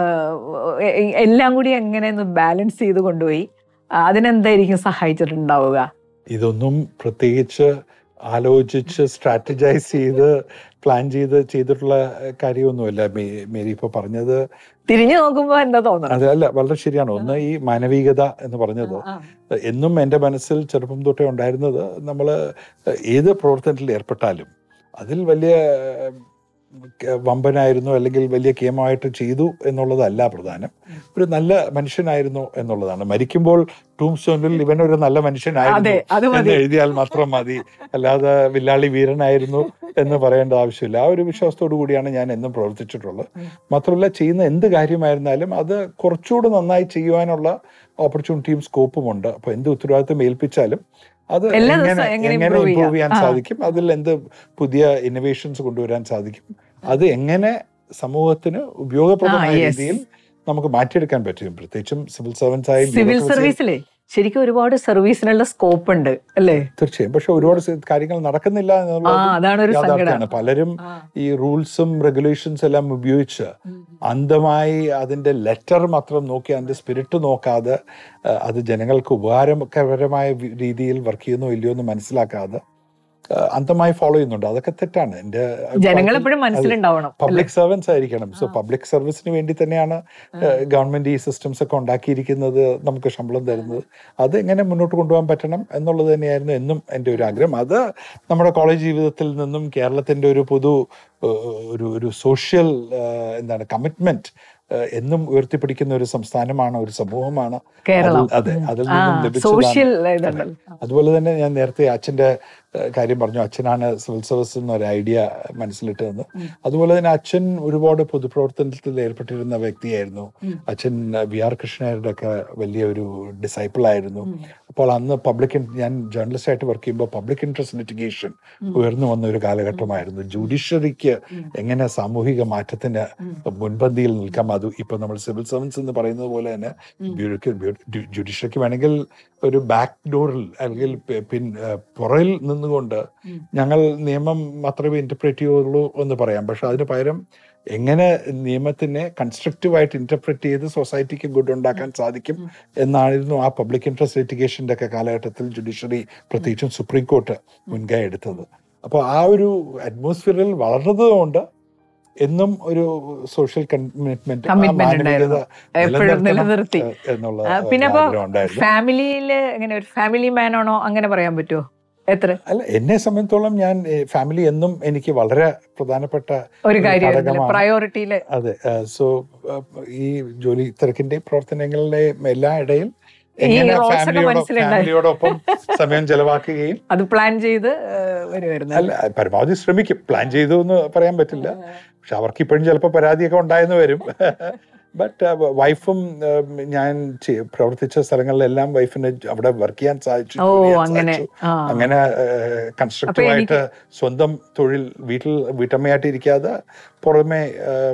ആഹ്, എ- എല്ലാം കൂടി എങ്ങനെ ഒന്ന് ബാലൻസ് ചെയ്ത് കൊണ്ടുപോയി അതിനെന്തായിരിക്കും സഹായിച്ചിട്ടുണ്ടാവുക
ഇതൊന്നും പ്രത്യേകിച്ച് ആലോചിച്ച് സ്ട്രാറ്റജൈസ് ചെയ്ത് പ്ലാൻ ചെയ്ത് ചെയ്തിട്ടുള്ള കാര്യമൊന്നുമില്ല മേ- മേരി ഇപ്പോൾ പറഞ്ഞത്
തിരിഞ്ഞു നോക്കുമ്പോ എന്താ തോന്നുന്നത്
അത് അല്ല വളരെ ശരിയാണ് ഒന്ന് ഈ മാനവികത എന്ന് പറഞ്ഞത് എന്നും എൻ്റെ മനസ്സിൽ ചെറുപ്പം തൊട്ടേ ഉണ്ടായിരുന്നത് നമ്മൾ ഏത് പ്രവർത്തനത്തിൽ ഏർപ്പെട്ടാലും അതിൽ വലിയ ഏഹ്, വമ്പനായിരുന്നു അല്ലെങ്കിൽ വലിയ കേമമായിട്ട് ചെയ്തു എന്നുള്ളതല്ല പ്രധാനം ഒരു നല്ല മനുഷ്യനായിരുന്നു എന്നുള്ളതാണ് മരിക്കുമ്പോൾ ടൂം സ്റ്റോണിൽ ഇവനൊരു നല്ല മനുഷ്യനായിരുന്നു
അതെ അത്
എന്ന്
മതി
എഴുതിയാൽ മാത്രം മതി അല്ലാതെ വില്ലാളി വീരനായിരുന്നു എന്ന് പറയേണ്ട ആവശ്യമില്ല ആ ഒരു വിശ്വാസത്തോടു കൂടിയാണ് ഞാൻ എന്നും പ്രവർത്തിച്ചിട്ടുള്ളത് മാത്രമല്ല ചെയ്യുന്ന എന്ത് കാര്യമായിരുന്നാലും അത് കുറച്ചുകൂടി നന്നായി ചെയ്യുവാനുള്ള ഓപ്പർച്യൂണിറ്റിയും സ്കോപ്പും ഉണ്ട് അപ്പൊ എന്ത് ഉത്തരവാദിത്വം ഏൽപ്പിച്ചാലും അത്
എല്ലാ
എങ്ങനെ
ദിവസവും എങ്ങനെ
എങ്ങനെ
improve
ഇമ്പ്രൂവ് ചെയ്യാൻ
ചെയ്യാം? ആ.
സാധിക്കും അതിൽ എന്ത് പുതിയ ഇന്നോവേഷൻസ് കൊണ്ടുവരാൻ സാധിക്കും അത് എങ്ങനെ സമൂഹത്തിന് ഉപയോഗപ്രദമായ
ആ, yes.
രീതിയിൽ നമുക്ക് മാറ്റിയെടുക്കാൻ പറ്റും പ്രത്യേകിച്ചും സിവിൽ സർവൻസ് ആയി
സിവിൽ
bureaucracy-
സർവീസിലെ ശരിക്കും ഒരുപാട് സർവീസിനുള്ള സ്കോപ്പ് ഉണ്ട് അല്ലേ
തീർച്ചയായും പക്ഷെ ഒരുപാട് സ- കാര്യങ്ങൾ നടക്കുന്നില്ല
ആ
എന്നുള്ളത്
അതാണ് ഒരു സങ്കടം
യാഥാർത്ഥ്യമാണ് പലരും ഈ റൂൾസും റെഗുലേഷൻസ് എല്ലാം ഉപയോഗിച്ച് അന്ധമായി അതിന്റെ ലെറ്റർ മാത്രം നോക്കി അതിന്റെ സ്പിരിറ്റ് നോക്കാതെ ആ, അത് ജനങ്ങൾക്ക് ഉപകാരകരമായ വി- രീതിയിൽ വർക്ക് ചെയ്യുന്നോ ഇല്ലയോ എന്ന് മനസ്സിലാക്കാതെ ആ, അന്ധമായി ഫോളോ ചെയ്യുന്നുണ്ട് അതൊക്കെ തെറ്റാണ് എന്റെ
ജനങ്ങൾ എപ്പോഴും മനസ്സിലുണ്ടാവണം അല്ലേ?
പബ്ലിക് സർവൻസ് ആയിരിക്കണം സോ പബ്ലിക് സർവീസിന് വേണ്ടി തന്നെയാണ് ഗവൺമെന്റ് ഈ സിസ്റ്റംസ് ഒക്കെ ഉണ്ടാക്കിയിരിക്കുന്നത് നമുക്ക് ശമ്പളം തരുന്നത് അത് എങ്ങനെ മുന്നോട്ട് കൊണ്ടുപോകാൻ പറ്റണം എന്നുള്ളത് തന്നെയായിരുന്നു എന്നും എൻ്റെ ഒരു ആഗ്രഹം അത് നമ്മുടെ കോളേജ് ജീവിതത്തിൽ നിന്നും കേരളത്തിന്റെ ഒരു പൊതു ഏഹ്, ഒരു ഒരു സോഷ്യൽ എന്താണ് കമ്മിറ്റ്മെന്റ് എന്നും ഉയർത്തിപ്പിടിക്കുന്ന ഒരു സംസ്ഥാനമാണ് ഒരു സമൂഹമാണ്
കേരളം
അതിൽ- അതെ അതിൽ
ആ
നിന്നും ലഭിച്ചതാണ്
സോഷ്യൽ ഇതുണ്ടല്ലോ
അതുപോലെ തന്നെ ഞാൻ നേരത്തെ അച്ഛന്റെ ഏഹ്, കാര്യം പറഞ്ഞു അച്ഛനാണ് സിവിൽ സർവീസ് എന്നൊരു ഐഡിയ മനസ്സിലിട്ടതെന്ന് അതുപോലെ തന്നെ അച്ഛൻ ഒരുപാട് പൊതുപ്രവർത്തനത്തിൽ ഏർപ്പെട്ടിരുന്ന വ്യക്തിയായിരുന്നു അച്ഛൻ ഏഹ്, വി ആർ കൃഷ്ണയുടെ ഒക്കെ വലിയ ഒരു ഡിസൈപ്പിൾ ആയിരുന്നു അപ്പോൾ അന്ന് പബ്ലിക് ഞാൻ ജേർണലിസ്റ്റ് ആയിട്ട് വർക്ക് ചെയ്യുമ്പോൾ പബ്ലിക് ഇൻട്രസ്റ്റ് ലിറ്റിഗേഷൻ ഉയർന്നു വന്ന ഒരു കാലഘട്ടമായിരുന്നു ജുഡീഷ്യറിക്ക് എങ്ങനെ സാമൂഹിക മാറ്റത്തിന് മുൻപന്തിയിൽ നിൽക്കാം അത് ഇപ്പൊ നമ്മൾ സിവിൽ സർവൻസ് എന്ന് പറയുന്നത് പോലെ തന്നെ ജുഡീഷ്യറിക്ക് വേണമെങ്കിൽ ഒരു ബാക്ക് ഡോറിൽ അല്ലെങ്കിൽ പി- പിൻ ഏഹ് പുറയിൽ നിന്നുകൊണ്ട് ഞങ്ങൾ നിയമം മാത്രമേ ഇന്റർപ്രറ്റ് ചെയ്യുള്ളൂ എന്ന് പറയാം പക്ഷെ അതിന് പകരം എങ്ങനെ നിയമത്തിനെ കൺസ്ട്രക്റ്റീവായിട്ട് ഇന്റർപ്രറ്റ് ചെയ്ത് സൊസൈറ്റിക്ക് ഗുഡ് ഉണ്ടാക്കാൻ സാധിക്കും എന്നായിരുന്നു ആ പബ്ലിക് ഇൻട്രസ്റ്റ് ലിറ്റിഗേഷന്റെ ഒക്കെ കാലഘട്ടത്തിൽ ജുഡീഷ്യറി പ്രത്യേകിച്ചും സുപ്രീം കോർട്ട് മുൻകൈ എടുത്തത് അപ്പോൾ ആ ഒരു അറ്റ്മോസ്ഫിയറിൽ വളർന്നതുകൊണ്ട് എന്നും ഒരു സോഷ്യൽ കമ്മിറ്റ്മെന്റ്
Commitment ഉണ്ടായിരുന്നു. എപ്പോഴും നിലനിർത്തി.
എന്നുള്ള
ആ,
ഒരു
പിന്നെ അപ്പൊ
ആഗ്രഹം ഉണ്ടായിരുന്നു
ഫാമിലിയില് എങ്ങനെ ഒരു ഫാമിലി മാൻ ആണോ അങ്ങനെ പറയാൻ പറ്റുമോ എത്ര
അല്ല എന്നെ സംബന്ധിച്ചോളം ഞാൻ ഫാമിലി എന്നും എനിക്ക് വളരെ പ്രധാനപ്പെട്ട
ഒരു കാര്യം
ഘടകമാണ്.
പ്രയോറിറ്റിയില്
അതെ സോ ഈ ജോലി തിരക്കിന്റെ പ്രവർത്തനങ്ങളിലെ എല്ലാ ഇടയിൽ
ഈ
എങ്ങനെ
roles ഒക്കെ
ഫാമിലിയോടൊപ്പം
മനസ്സിലുണ്ടായി.
ഫാമിലിയോടൊപ്പം സമയം ചെലവാക്കുകയും
അത് പ്ലാൻ ചെയ്ത് ഏഹ്, വരുമായിരുന്നു
അല്ല പരമാവധി ശ്രമിക്കും പ്ലാൻ ചെയ്തു എന്ന് പറയാൻ പറ്റില്ല പക്ഷെ അവർക്ക് ഇപ്പോഴും ചിലപ്പോൾ പരാതിയൊക്കെ ഉണ്ടായെന്ന് വരും ബട്ട് വൈഫും ഞാൻ ചെ- പ്രവർത്തിച്ച സ്ഥലങ്ങളിലെല്ലാം വൈഫിന് അവിടെ വർക്ക് ചെയ്യാൻ സാധിച്ചു
ഓ
ജോലി ചെയ്യാൻ
അങ്ങനെ
സാധിച്ചു.
ആ
അങ്ങനെ കൺസ്ട്രക്റ്റീവായിട്ട് സ്വന്തം തൊഴിൽ വീട്ടിൽ വീട്ടമ്മയായിട്ട് ഇരിക്കാതെ പുറമെ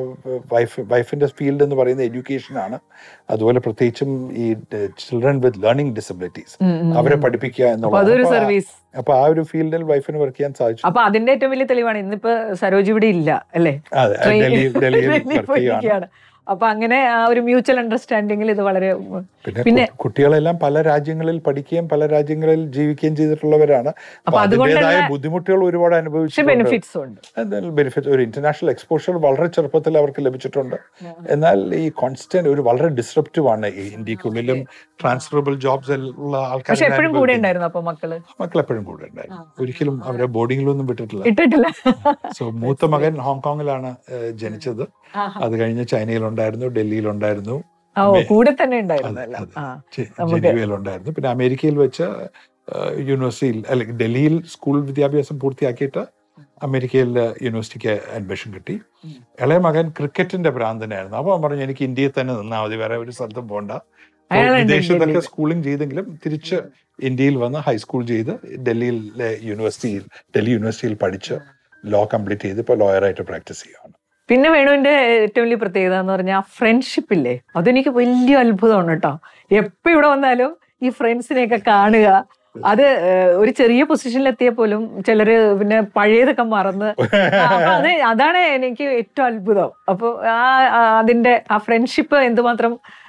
വൈഫ് വൈഫിന്റെ ഫീൽഡ് എന്ന് പറയുന്ന എഡ്യൂക്കേഷൻ ആണ് അതുപോലെ പ്രത്യേകിച്ചും ഈ ചിൽഡ്രൻ വിത്ത് ലേണിംഗ് ഡിസബിലിറ്റീസ്
ഉം, ഉം,
അവരെ
ഉം.
പഠിപ്പിക്കുക
അപ്പൊ
എന്നുള്ളത്
അതൊരു
അപ്പൊ ആ-
സർവീസ്
അപ്പൊ ആ ഒരു ഫീൽഡിൽ വൈഫിന് വർക്ക് ചെയ്യാൻ സാധിച്ചു
അപ്പൊ അതിന്റെ ഏറ്റവും വലിയ തെളിവാണ് ഇന്നിപ്പോ സരോജ് ഇവിടെ ഇല്ല അല്ലേ
അതെ
ട്രെയിൻ-
ഡൽഹി ഡൽഹിയിൽ
ഡൽഹിയിൽ
വർക്ക് ചെയ്യുകയാണ്
പോയിരിക്കുകയാണ്. അപ്പൊ അങ്ങനെ ആ ഒരു മ്യൂച്വൽ അണ്ടർസ്റ്റാൻഡിങ്ങിൽ ഇത് വളരെ
പിന്നെ
പിന്നെ-
കു- കുട്ടികളെല്ലാം പല രാജ്യങ്ങളിൽ പഠിക്കുകയും പല രാജ്യങ്ങളിൽ ജീവിക്കുകയും ചെയ്തിട്ടുള്ളവരാണ് അപ്പൊ
അതുകൊണ്ടുള്ള-
അതിൻ്റെതായ ബുദ്ധിമുട്ടുകൾ ഒരുപാട്
പക്ഷെ
അനുഭവിച്ചിട്ടുണ്ട്
ബെനിഫിറ്റ്സും ഉണ്ട്
എന്തായാലും ബെനിഫിറ്റ് ഒരു ഇന്റർനാഷണൽ എക്സ്പോഷർ വളരെ ചെറുപ്പത്തിൽ അവർക്ക് ലഭിച്ചിട്ടുണ്ട് എന്നാൽ ഈ കോൺസ്റ്റന്റ് ഒരു വളരെ ഡിസ്ട്രപ്റ്റീവ് ആണ് ഈ ഇന്ത്യക്കുള്ളിലും ട്രാൻസ്ഫറബിൾ ജോബ്സ് ഉള്ള
പക്ഷെ എപ്പോഴും കൂടെ
ആൾക്കാർ
ഉണ്ടായിരുന്നു അപ്പൊ മക്കള്
മക്കൾ എപ്പോഴും കൂടെ ഉണ്ടായിരുന്നു ഒരിക്കലും അവരെ ബോർഡിങ്ങിലൊന്നും വിട്ടിട്ടില്ല
ഇട്ടിട്ടില്ല
സോ മൂത്ത മകൻ ഹോങ്കോങ്ങിലാണ് ഏഹ്, ജനിച്ചത് അത് കഴിഞ്ഞ് ചൈനയിലുണ്ടായിരുന്നു ഡൽഹിയിലുണ്ടായിരുന്നു
ഓ കൂടെ തന്നെ ഉണ്ടായിരുന്നു
അതെ,
എല്ലാം
അതെ.
ആ
ജെ-
നമുക്ക്
ജനുവയിലുണ്ടായിരുന്നു പിന്നെ അമേരിക്കയിൽ വെച്ച് ഏഹ്, യൂണിവേഴ്സിറ്റിയിൽ അല്ലെങ്കിൽ ഡൽഹിയിൽ സ്കൂൾ വിദ്യാഭ്യാസം പൂർത്തിയാക്കിയിട്ട് അമേരിക്കയിൽ യൂണിവേഴ്സിറ്റിക്ക് അഡ്മിഷൻ കിട്ടി ഇളയ മകൻ ക്രിക്കറ്റിന്റെ ഭ്രാന്തനായിരുന്നു അപ്പോൾ അവൻ പറഞ്ഞു എനിക്ക് ഇന്ത്യയിൽ തന്നെ നിന്നാൽ മതി വേറെ ഒരു സ്ഥലത്തും പോകണ്ട അപ്പോൾ
അയാളുണ്ട്
വിദേശത്തൊക്കെ
ഡൽഹിയിൽ.
സ്കൂളിംഗ് ചെയ്തെങ്കിലും തിരിച്ച് ഇന്ത്യയിൽ വന്ന് ഹൈസ്കൂൾ ചെയ്ത് ഡൽഹിയിലെ യൂണിവേഴ്സിറ്റിയിൽ ഡൽഹി യൂണിവേഴ്സിറ്റിയിൽ പഠിച്ച് ലോ കംപ്ലീറ്റ് ചെയ്ത് ഇപ്പോൾ ലോയറായിട്ട് പ്രാക്ടീസ് ചെയ്യുകയാണ്
പിന്നെ വേണുവിന്റെ ഏറ്റവും വലിയ പ്രത്യേകത എന്ന് പറഞ്ഞാൽ ഫ്രണ്ട്ഷിപ്പ് ഇല്ലേ അതെനിക്ക് വലിയ അത്ഭുതമാണ് കേട്ടോ എപ്പോ ഇവിടെ വന്നാലും ഈ ഫ്രണ്ട്സിനെയൊക്കെ കാണുക അത് ഏഹ്, ഒരു ചെറിയ പൊസിഷനിൽ എത്തിയ പോലും ചിലര് പിന്നെ പഴയതൊക്കെ മറന്ന് ആ, അപ്പൊ അത് അതാണ് എനിക്ക് ഏറ്റവും അത്ഭുതം അപ്പൊ ആ ആ, അതിന്റെ ആ ഫ്രണ്ട്ഷിപ്പ് എന്തുമാത്രം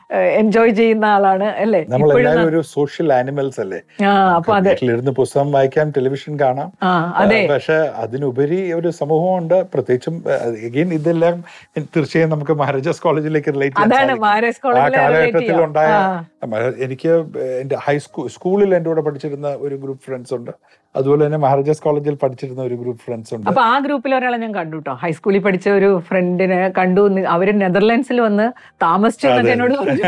എൻജോയ് ചെയ്യുന്ന ആളാണ് അല്ലേ
നമ്മൾ
ഇപ്പോഴും
എല്ലാവരും ഒരു സോഷ്യൽ ആനിമൽസ് അല്ലേ
ആ അപ്പൊ അതെ
വീട്ടിലിരുന്ന് പുസ്തകം വായിക്കാം ടെലിവിഷൻ കാണാം
ആ അതെ
പക്ഷെ അതിനുപരി ഒരു സമൂഹമുണ്ട് പ്രത്യേകിച്ചും എഗെയിൻ ഇതെല്ലാം തീർച്ചയായും നമുക്ക് മഹാരാജാസ് കോളേജിലേക്ക് റിലേറ്റ്
അതാണ് മാരേജ്
ആ
കോളേജിൽ
കാലഘട്ടത്തിൽ ഉണ്ടായ എനിക്ക് എന്റെ ഹൈസ്കൂൾ സ്കൂളിൽ എൻ്റെ കൂടെ പഠിച്ചിരുന്ന ഒരു ഗ്രൂപ്പ് ഫ്രണ്ട്സ് ഉണ്ട് അതുപോലെ തന്നെ മഹാരാജാസ് കോളേജിൽ പഠിച്ചിരുന്ന ഒരു ഗ്രൂപ്പ് ഫ്രണ്ട്സ് ഉണ്ട്
അപ്പൊ ആ ഗ്രൂപ്പിൽ ഒരാളെ ഞാൻ കണ്ടു കേട്ടോ ഹൈസ്കൂളിൽ പഠിച്ച ഒരു ഫ്രണ്ടിനെ കണ്ടു നി- അവര് നെതർലാൻഡ്സിൽ വന്ന് താമസിച്ചു എന്നൊക്കെ എന്നോട് പറഞ്ഞു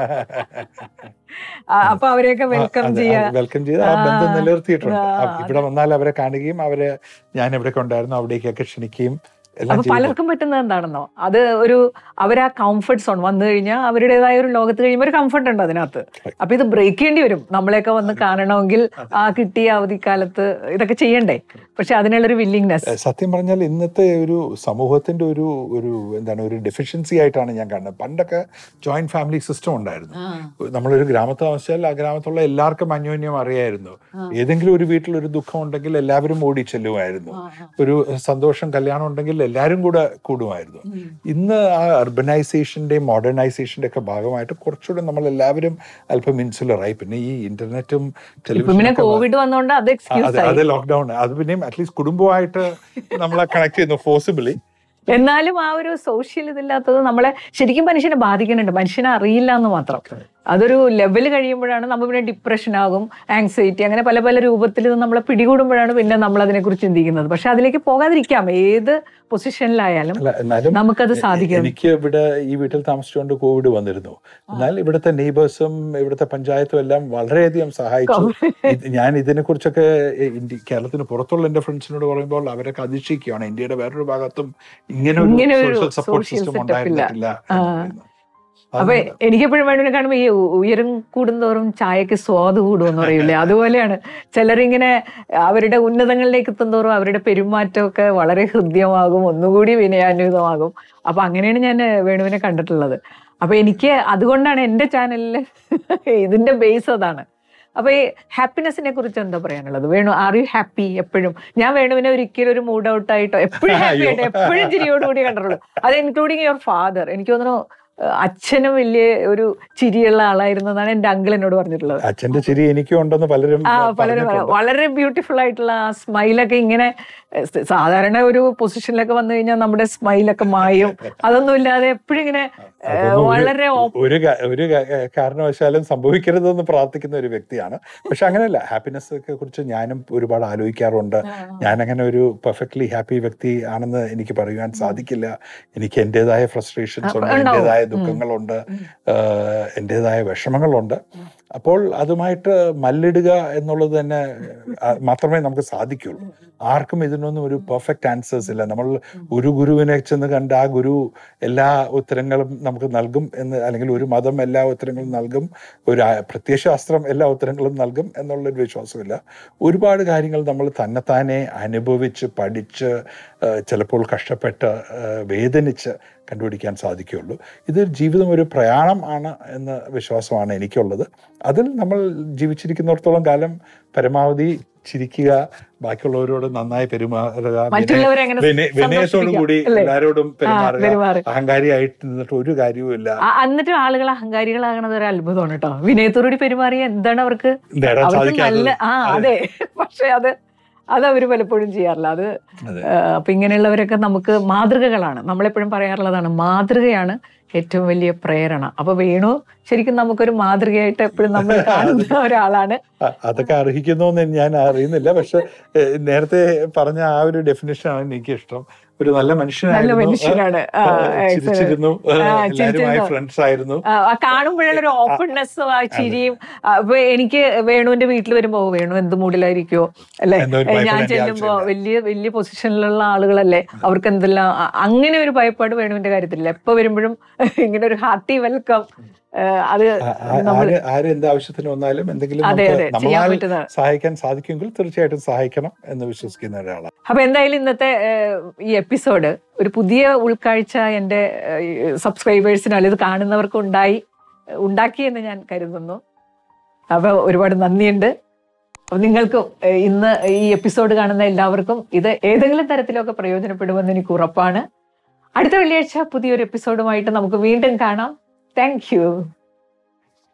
ആ, അപ്പൊ അവരെയൊക്കെ വെൽക്കം ചെയ്യാ
വെൽക്കം ചെയ്ത് ആ
ആ,
ബന്ധം നിലനിർത്തിയിട്ടുണ്ട്
ആ,
അ- ഇവിടെ വന്നാൽ അവരെ കാണുകയും അവരെ ഞാൻ എവിടെയൊക്കെ ഉണ്ടായിരുന്നു അവിടേക്കൊക്കെ ക്ഷണിക്കുകയും എല്ലാം
അപ്പൊ
ചെയ്തു
പലർക്കും പറ്റുന്നത് എന്താണെന്നോ അത് ഒരു അവർ ആ കംഫർട്ട് സോൺ വന്നു കഴിഞ്ഞാൽ അവരുടേതായ ഒരു ലോകത്ത് കഴിയുമ്പോൾ ഒരു കംഫർട്ട് ഉണ്ട് അതിനകത്ത് അപ്പൊ ഇത് ബ്രേക്ക് ചെയ്യേണ്ടി വരും നമ്മളെയൊക്കെ വന്ന് കാണണമെങ്കിൽ ആ കിട്ടിയ അവധിക്കാലത്ത് ഇതൊക്കെ ചെയ്യണ്ടേ പക്ഷെ അതിനുള്ളൊരു വില്ലിങ്നെസ്
ഏഹ് സത്യം പറഞ്ഞാൽ ഇന്നത്തെ ഒരു സമൂഹത്തിന്റെ ഒരു ഒരു എന്താണ് ഒരു ഡെഫിഷ്യൻസി ആയിട്ടാണ് ഞാൻ കാണുന്നത് പണ്ടൊക്കെ ജോയിന്റ് ഫാമിലി സിസ്റ്റം ഉണ്ടായിരുന്നു നമ്മളൊരു ഗ്രാമത്തിൽ താമസിച്ചാൽ ആ ഗ്രാമത്തുള്ള എല്ലാവർക്കും അന്യോന്യം അറിയായിരുന്നു ഏതെങ്കിലും ഒരു വീട്ടിൽ ഒരു ദുഃഖം ഉണ്ടെങ്കിൽ എല്ലാവരും ഓടി ചെല്ലുമായിരുന്നു ഒരു സന്തോഷം കല്യാണം ഉണ്ടെങ്കിൽ എല്ലാവരും കൂടെ കൂടുമായിരുന്നു ഇന്ന് ആ അർബനൈസേഷന്റെയും മോഡേണൈസേഷന്റെ ഒക്കെ ഭാഗമായിട്ട് കുറച്ചുകൂടെ നമ്മൾ എല്ലാവരും അല്പം ഇൻസുലറായി പിന്നെ ഈ ഇന്റർനെറ്റും
ഇപ്പൊ പിന്നെ
ടെലിവിഷനും
കോവിഡ് വന്നോണ്ട് അത് എക്സ്ക്യൂസ്
അതെ
ആയി
അത് ലോക്ക്ഡൌൺ അത് പിന്നെയും അറ്റ്ലീസ്റ്റ് കുടുംബമായിട്ട് നമ്മളെ കണക്ട് ചെയ്യുന്നു ഫോസിബിളി
എന്നാലും ആ ഒരു സോഷ്യൽ ഇതില്ലാത്തത് നമ്മളെ ശരിക്കും മനുഷ്യനെ ബാധിക്കുന്നുണ്ട് മനുഷ്യനെ അറിയില്ല എന്ന് മാത്രം അതൊരു ലെവൽ കഴിയുമ്പോഴാണ് നമ്മൾ പിന്നെ ഡിപ്രഷൻ ആകും ആങ്സൈറ്റി അങ്ങനെ പല പല രൂപത്തിൽ ഇത് നമ്മളെ പിടികൂടുമ്പോഴാണ് പിന്നെ നമ്മൾ അതിനെക്കുറിച്ച് ചിന്തിക്കുന്നത് പക്ഷെ അതിലേക്ക് പോകാതിരിക്കാം ഏത് പൊസിഷനിലായാലും
അല്ല എന്നാലും
നമുക്കത് സാധിക്കും
എനിക്ക് ഇവിടെ ഈ വീട്ടിൽ താമസിച്ചുകൊണ്ട് കോവിഡ് വന്നിരുന്നു എന്നാൽ ഇവിടുത്തെ നെയ്ബേഴ്സും ഇവിടുത്തെ പഞ്ചായത്തും എല്ലാം വളരെയധികം സഹായിച്ചു ഇത് ഞാൻ ഇതിനെ കുറിച്ചൊക്കെ ഇന്ത്യ കേരളത്തിന് പുറത്തുള്ള എന്റെ ഫ്രണ്ട്സിനോട് പറയുമ്പോൾ അവരൊക്കെ അതിശയിക്കുകയാണ് ഇന്ത്യയുടെ വേറൊരു ഭാഗത്തും ഇങ്ങനെ
ഇങ്ങനെ
ഒരു
ഒരു
social support
social
system
setup ഇല്ല.
ഉണ്ടായിരുന്നില്ല
ആ.
എന്ന് പറയുന്നു.
അപ്പൊ
അത്
എനിക്കെപ്പോഴും വേണമെങ്കിൽ കാണുമ്പോൾ ഈ ഉ- ഉയരം കൂടുന്തോറും ചായക്ക് സ്വാദ് കൂടുമെന്ന് പറയില്ലേ അതുപോലെയാണ് ചിലരിങ്ങനെ അവരുടെ ഉന്നതങ്ങളിലേക്ക് എത്തുന്തോറും അവരുടെ പെരുമാറ്റമൊക്കെ വളരെ ഹൃദ്യമാകും ഒന്നുകൂടി വിനയാന്വിതമാകും അപ്പൊ അങ്ങനെയാണ് ഞാൻ വേണുവിനെ കണ്ടിട്ടുള്ളത് അപ്പൊ എനിക്ക് അതുകൊണ്ടാണ് എൻ്റെ ചാനലിൽ ഇതിന്റെ ബേസ് അതാണ് അപ്പൊ ഈ ഹാപ്പിനെസിനെ കുറിച്ച് എന്താ പറയാനുള്ളത് വേണു ആർ യു ഹാപ്പി എപ്പോഴും ഞാൻ വേണുവിനെ ഒരിക്കലും ഒരു മൂഡ് ഔട്ട് ആയിട്ടോ എപ്പോഴും ഹാപ്പി ആയിട്ട് എപ്പോഴും ചിരിയോടുകൂടി കണ്ടിട്ടുള്ളൂ അത് ഇൻക്ലൂഡിങ് യുവർ ഫാദർ എനിക്ക് തോന്നുന്നു ഏഹ് അച്ഛനും വലിയ ഒരു ചിരിയുള്ള ആളായിരുന്നതാണ് എൻ്റെ അങ്കിൾ എന്നോട് പറഞ്ഞിട്ടുള്ളത്
അച്ഛന്റെ ചിരി എനിക്കും ഉണ്ടെന്ന് പലരും
ആ പലരും
പറഞ്ഞിട്ടുണ്ട്.
പറയാം. വളരെ ബ്യൂട്ടിഫുൾ ആയിട്ടുള്ള ആ സ്മൈലൊക്കെ ഇങ്ങനെ ഏഹ് സ- സാധാരണ ഒരു പൊസിഷനിലൊക്കെ വന്നു കഴിഞ്ഞാൽ നമ്മുടെ സ്മൈലൊക്കെ മായും അതൊന്നും ഇല്ലാതെ എപ്പോഴും ഇങ്ങനെ ഏഹ്
അതൊന്നും ഒരു-
വളരെ ഓപ്പ-
ഒരു ക- ഒരു ക- കാരണവശാലും സംഭവിക്കരുതെന്ന് പ്രാർത്ഥിക്കുന്ന ഒരു വ്യക്തിയാണ് പക്ഷെ അങ്ങനെയല്ല ഹാപ്പിനെസ് ഒക്കെ കുറിച്ച് ഞാനും ഒരുപാട് ആലോചിക്കാറുണ്ട് ഞാൻ അങ്ങനെ ഒരു പെർഫെക്റ്റ്ലി ഹാപ്പി വ്യക്തി ആണെന്ന് എനിക്ക് പറയുവാൻ സാധിക്കില്ല എനിക്ക് എൻ്റെതായ ഫ്രസ്ട്രേഷൻസ് ഉണ്ട്
ഉണ്ടാവും.
എൻ്റെതായ ദുഃഖങ്ങളുണ്ട് ആഹ് എൻ്റെതായ വിഷമങ്ങളുണ്ട് അപ്പോൾ അതുമായിട്ട് മല്ലിടുക എന്നുള്ളത് തന്നെ ആ, മാത്രമേ നമുക്ക് സാധിക്കുള്ളൂ ആർക്കും ഇതിനൊന്നും ഒരു പെർഫെക്റ്റ് ആൻസേഴ്സ് ഇല്ല നമ്മൾ ഒരു ഗുരുവിനെ ചെന്ന് കണ്ട് ആ ഗുരു എല്ലാ ഉത്തരങ്ങളും നമുക്ക് നൽകും എന്ന് അല്ലെങ്കിൽ ഒരു മതം എല്ലാ ഉത്തരങ്ങളും നൽകും ഒരു ആ- പ്രത്യയശാസ്ത്രം എല്ലാ ഉത്തരങ്ങളും നൽകും എന്നുള്ളൊരു വിശ്വാസമില്ല ഒരുപാട് കാര്യങ്ങൾ നമ്മൾ തന്നെത്താനെ അനുഭവിച്ച് പഠിച്ച് ആ, ചിലപ്പോൾ കഷ്ടപ്പെട്ട് ആ, വേദനിച്ച് കണ്ടുപിടിക്കാൻ സാധിക്കുകയുള്ളൂ ഇത് ജീവിതം ഒരു പ്രയാണം ആണ് എന്ന വിശ്വാസമാണ് എനിക്കുള്ളത് അതിൽ നമ്മൾ ജീവിച്ചിരിക്കുന്നിടത്തോളം കാലം പരമാവധി ചിരിക്കുക ബാക്കിയുള്ളവരോട് നന്നായി പെരുമാറുക
മറ്റുള്ളവരെ അങ്ങനെ
വിനയ- വിനയത്തോടു കൂടി
അല്ലേ?
എല്ലാവരോടും പെരുമാറുക
പെരുമാറുക.
അഹങ്കാരിയായിട്ട് നിന്നിട്ട് ഒരു കാര്യവുമില്ല
ആ, എന്നിട്ട് ആളുകൾ അഹങ്കാരികളാകണത് ഒരു അത്ഭുതമാണ് കേട്ടോ വിനയത്തോടുകൂടി പെരുമാറിയ എന്താണ് അവർക്ക്
നേടാൻ
അവർക്ക്
സാധിക്കാത്തത്
നല്ല ആ അതെ പക്ഷെ അത് അത് അവർ പലപ്പോഴും ചെയ്യാറില്ല അത്
അതെ.
ആ, അപ്പൊ ഇങ്ങനെയുള്ളവരൊക്കെ നമുക്ക് മാതൃകകളാണ് നമ്മളെപ്പോഴും പറയാറുള്ളതാണ് മാതൃകയാണ് ഏറ്റവും വലിയ പ്രേരണ അപ്പൊ വേണു ശരിക്കും നമുക്കൊരു മാതൃകയായിട്ട് എപ്പോഴും നമ്മൾ കാണുന്ന ഒരാളാണ്
അ- അതൊക്കെ അർഹിക്കുന്നു എന്ന് ഞാൻ അറിയുന്നില്ല പക്ഷെ ഏഹ്, നേരത്തെ പറഞ്ഞ ആ ഒരു ഡെഫിനേഷൻ ആണ് എനിക്ക് ഇഷ്ടം ഒരു നല്ല
നല്ല
മനുഷ്യനായിരുന്നു
മനുഷ്യനാണ് ആ,
ഏഹ്,
excellent.
ചിരിച്ചിരുന്നു ഏഹ്,
ആ,
എല്ലാവരുമായി
ചിരിച്ചിരുന്നു.
ഫ്രണ്ട്സ് ആയിരുന്നു
ആ, ആ കാണുമ്പോഴുള്ള ഒരു ഓപ്പൺനെസ്സും ആ ചിരിയും ആ, ഇപ്പൊ എനിക്ക് വേണുവിന്റെ വീട്ടിൽ വരുമ്പോ "ഓ, വേണു എന്ത് മൂഡിലായിരിക്കോ അല്ലെ
എന്തോ ഒരു
ഞാൻ
ഭയപ്പെടേണ്ട
ചെല്ലുമ്പോ
ആവശ്യമില്ല.
വലിയ വലിയ പൊസിഷനിലുള്ള ആളുകളല്ലേ അവർക്ക് എന്തെല്ലാം ആ, അങ്ങനെ ഒരു ഭയപ്പാട് വേണുവിന്റെ കാര്യത്തിലില്ല എപ്പോ വരുമ്പോഴും ഇങ്ങനെ ഒരു ഹാർട്ടി വെൽക്കം അത്
ആ- ആ-
നമ്മൾ
ആര് ആര് എന്ത് ആവശ്യത്തിന് വന്നാലും എന്തെങ്കിലും
അതെ
നമുക്ക്
അതെ ചെയ്യാൻ
നമ്മളാൽ
പറ്റുന്നതാണ്
സഹായിക്കാൻ സാധിക്കുമെങ്കിൽ തീർച്ചയായിട്ടും സഹായിക്കണം എന്ന് വിശ്വസിക്കുന്ന ഒരാളാണ്
അപ്പൊ എന്തായാലും ഇന്നത്തെ ഏഹ്, ഈ എപ്പിസോഡ് ഒരു പുതിയ ഉൾക്കാഴ്ച എൻ്റെ സബ്സ്ക്രൈബേഴ്സിന് അല്ലെങ്കിൽ ഇത് കാണുന്നവർക്ക് ഉണ്ടായി ഉണ്ടാക്കി എന്ന് ഞാൻ കരുതുന്നു അപ്പൊ ഒരുപാട് നന്ദിയുണ്ട് അപ്പൊ നിങ്ങൾക്ക് ഏഹ്, ഇന്ന് ഈ എപ്പിസോഡ് കാണുന്ന എല്ലാവർക്കും ഇത് ഏതെങ്കിലും തരത്തിലൊക്കെ പ്രയോജനപ്പെടുമെന്ന് എനിക്ക് ഉറപ്പാണ് അടുത്ത വെള്ളിയാഴ്ച പുതിയൊരു എപ്പിസോഡുമായിട്ട് നമുക്ക് വീണ്ടും കാണാം താങ്ക് യു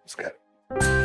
നമസ്കാരം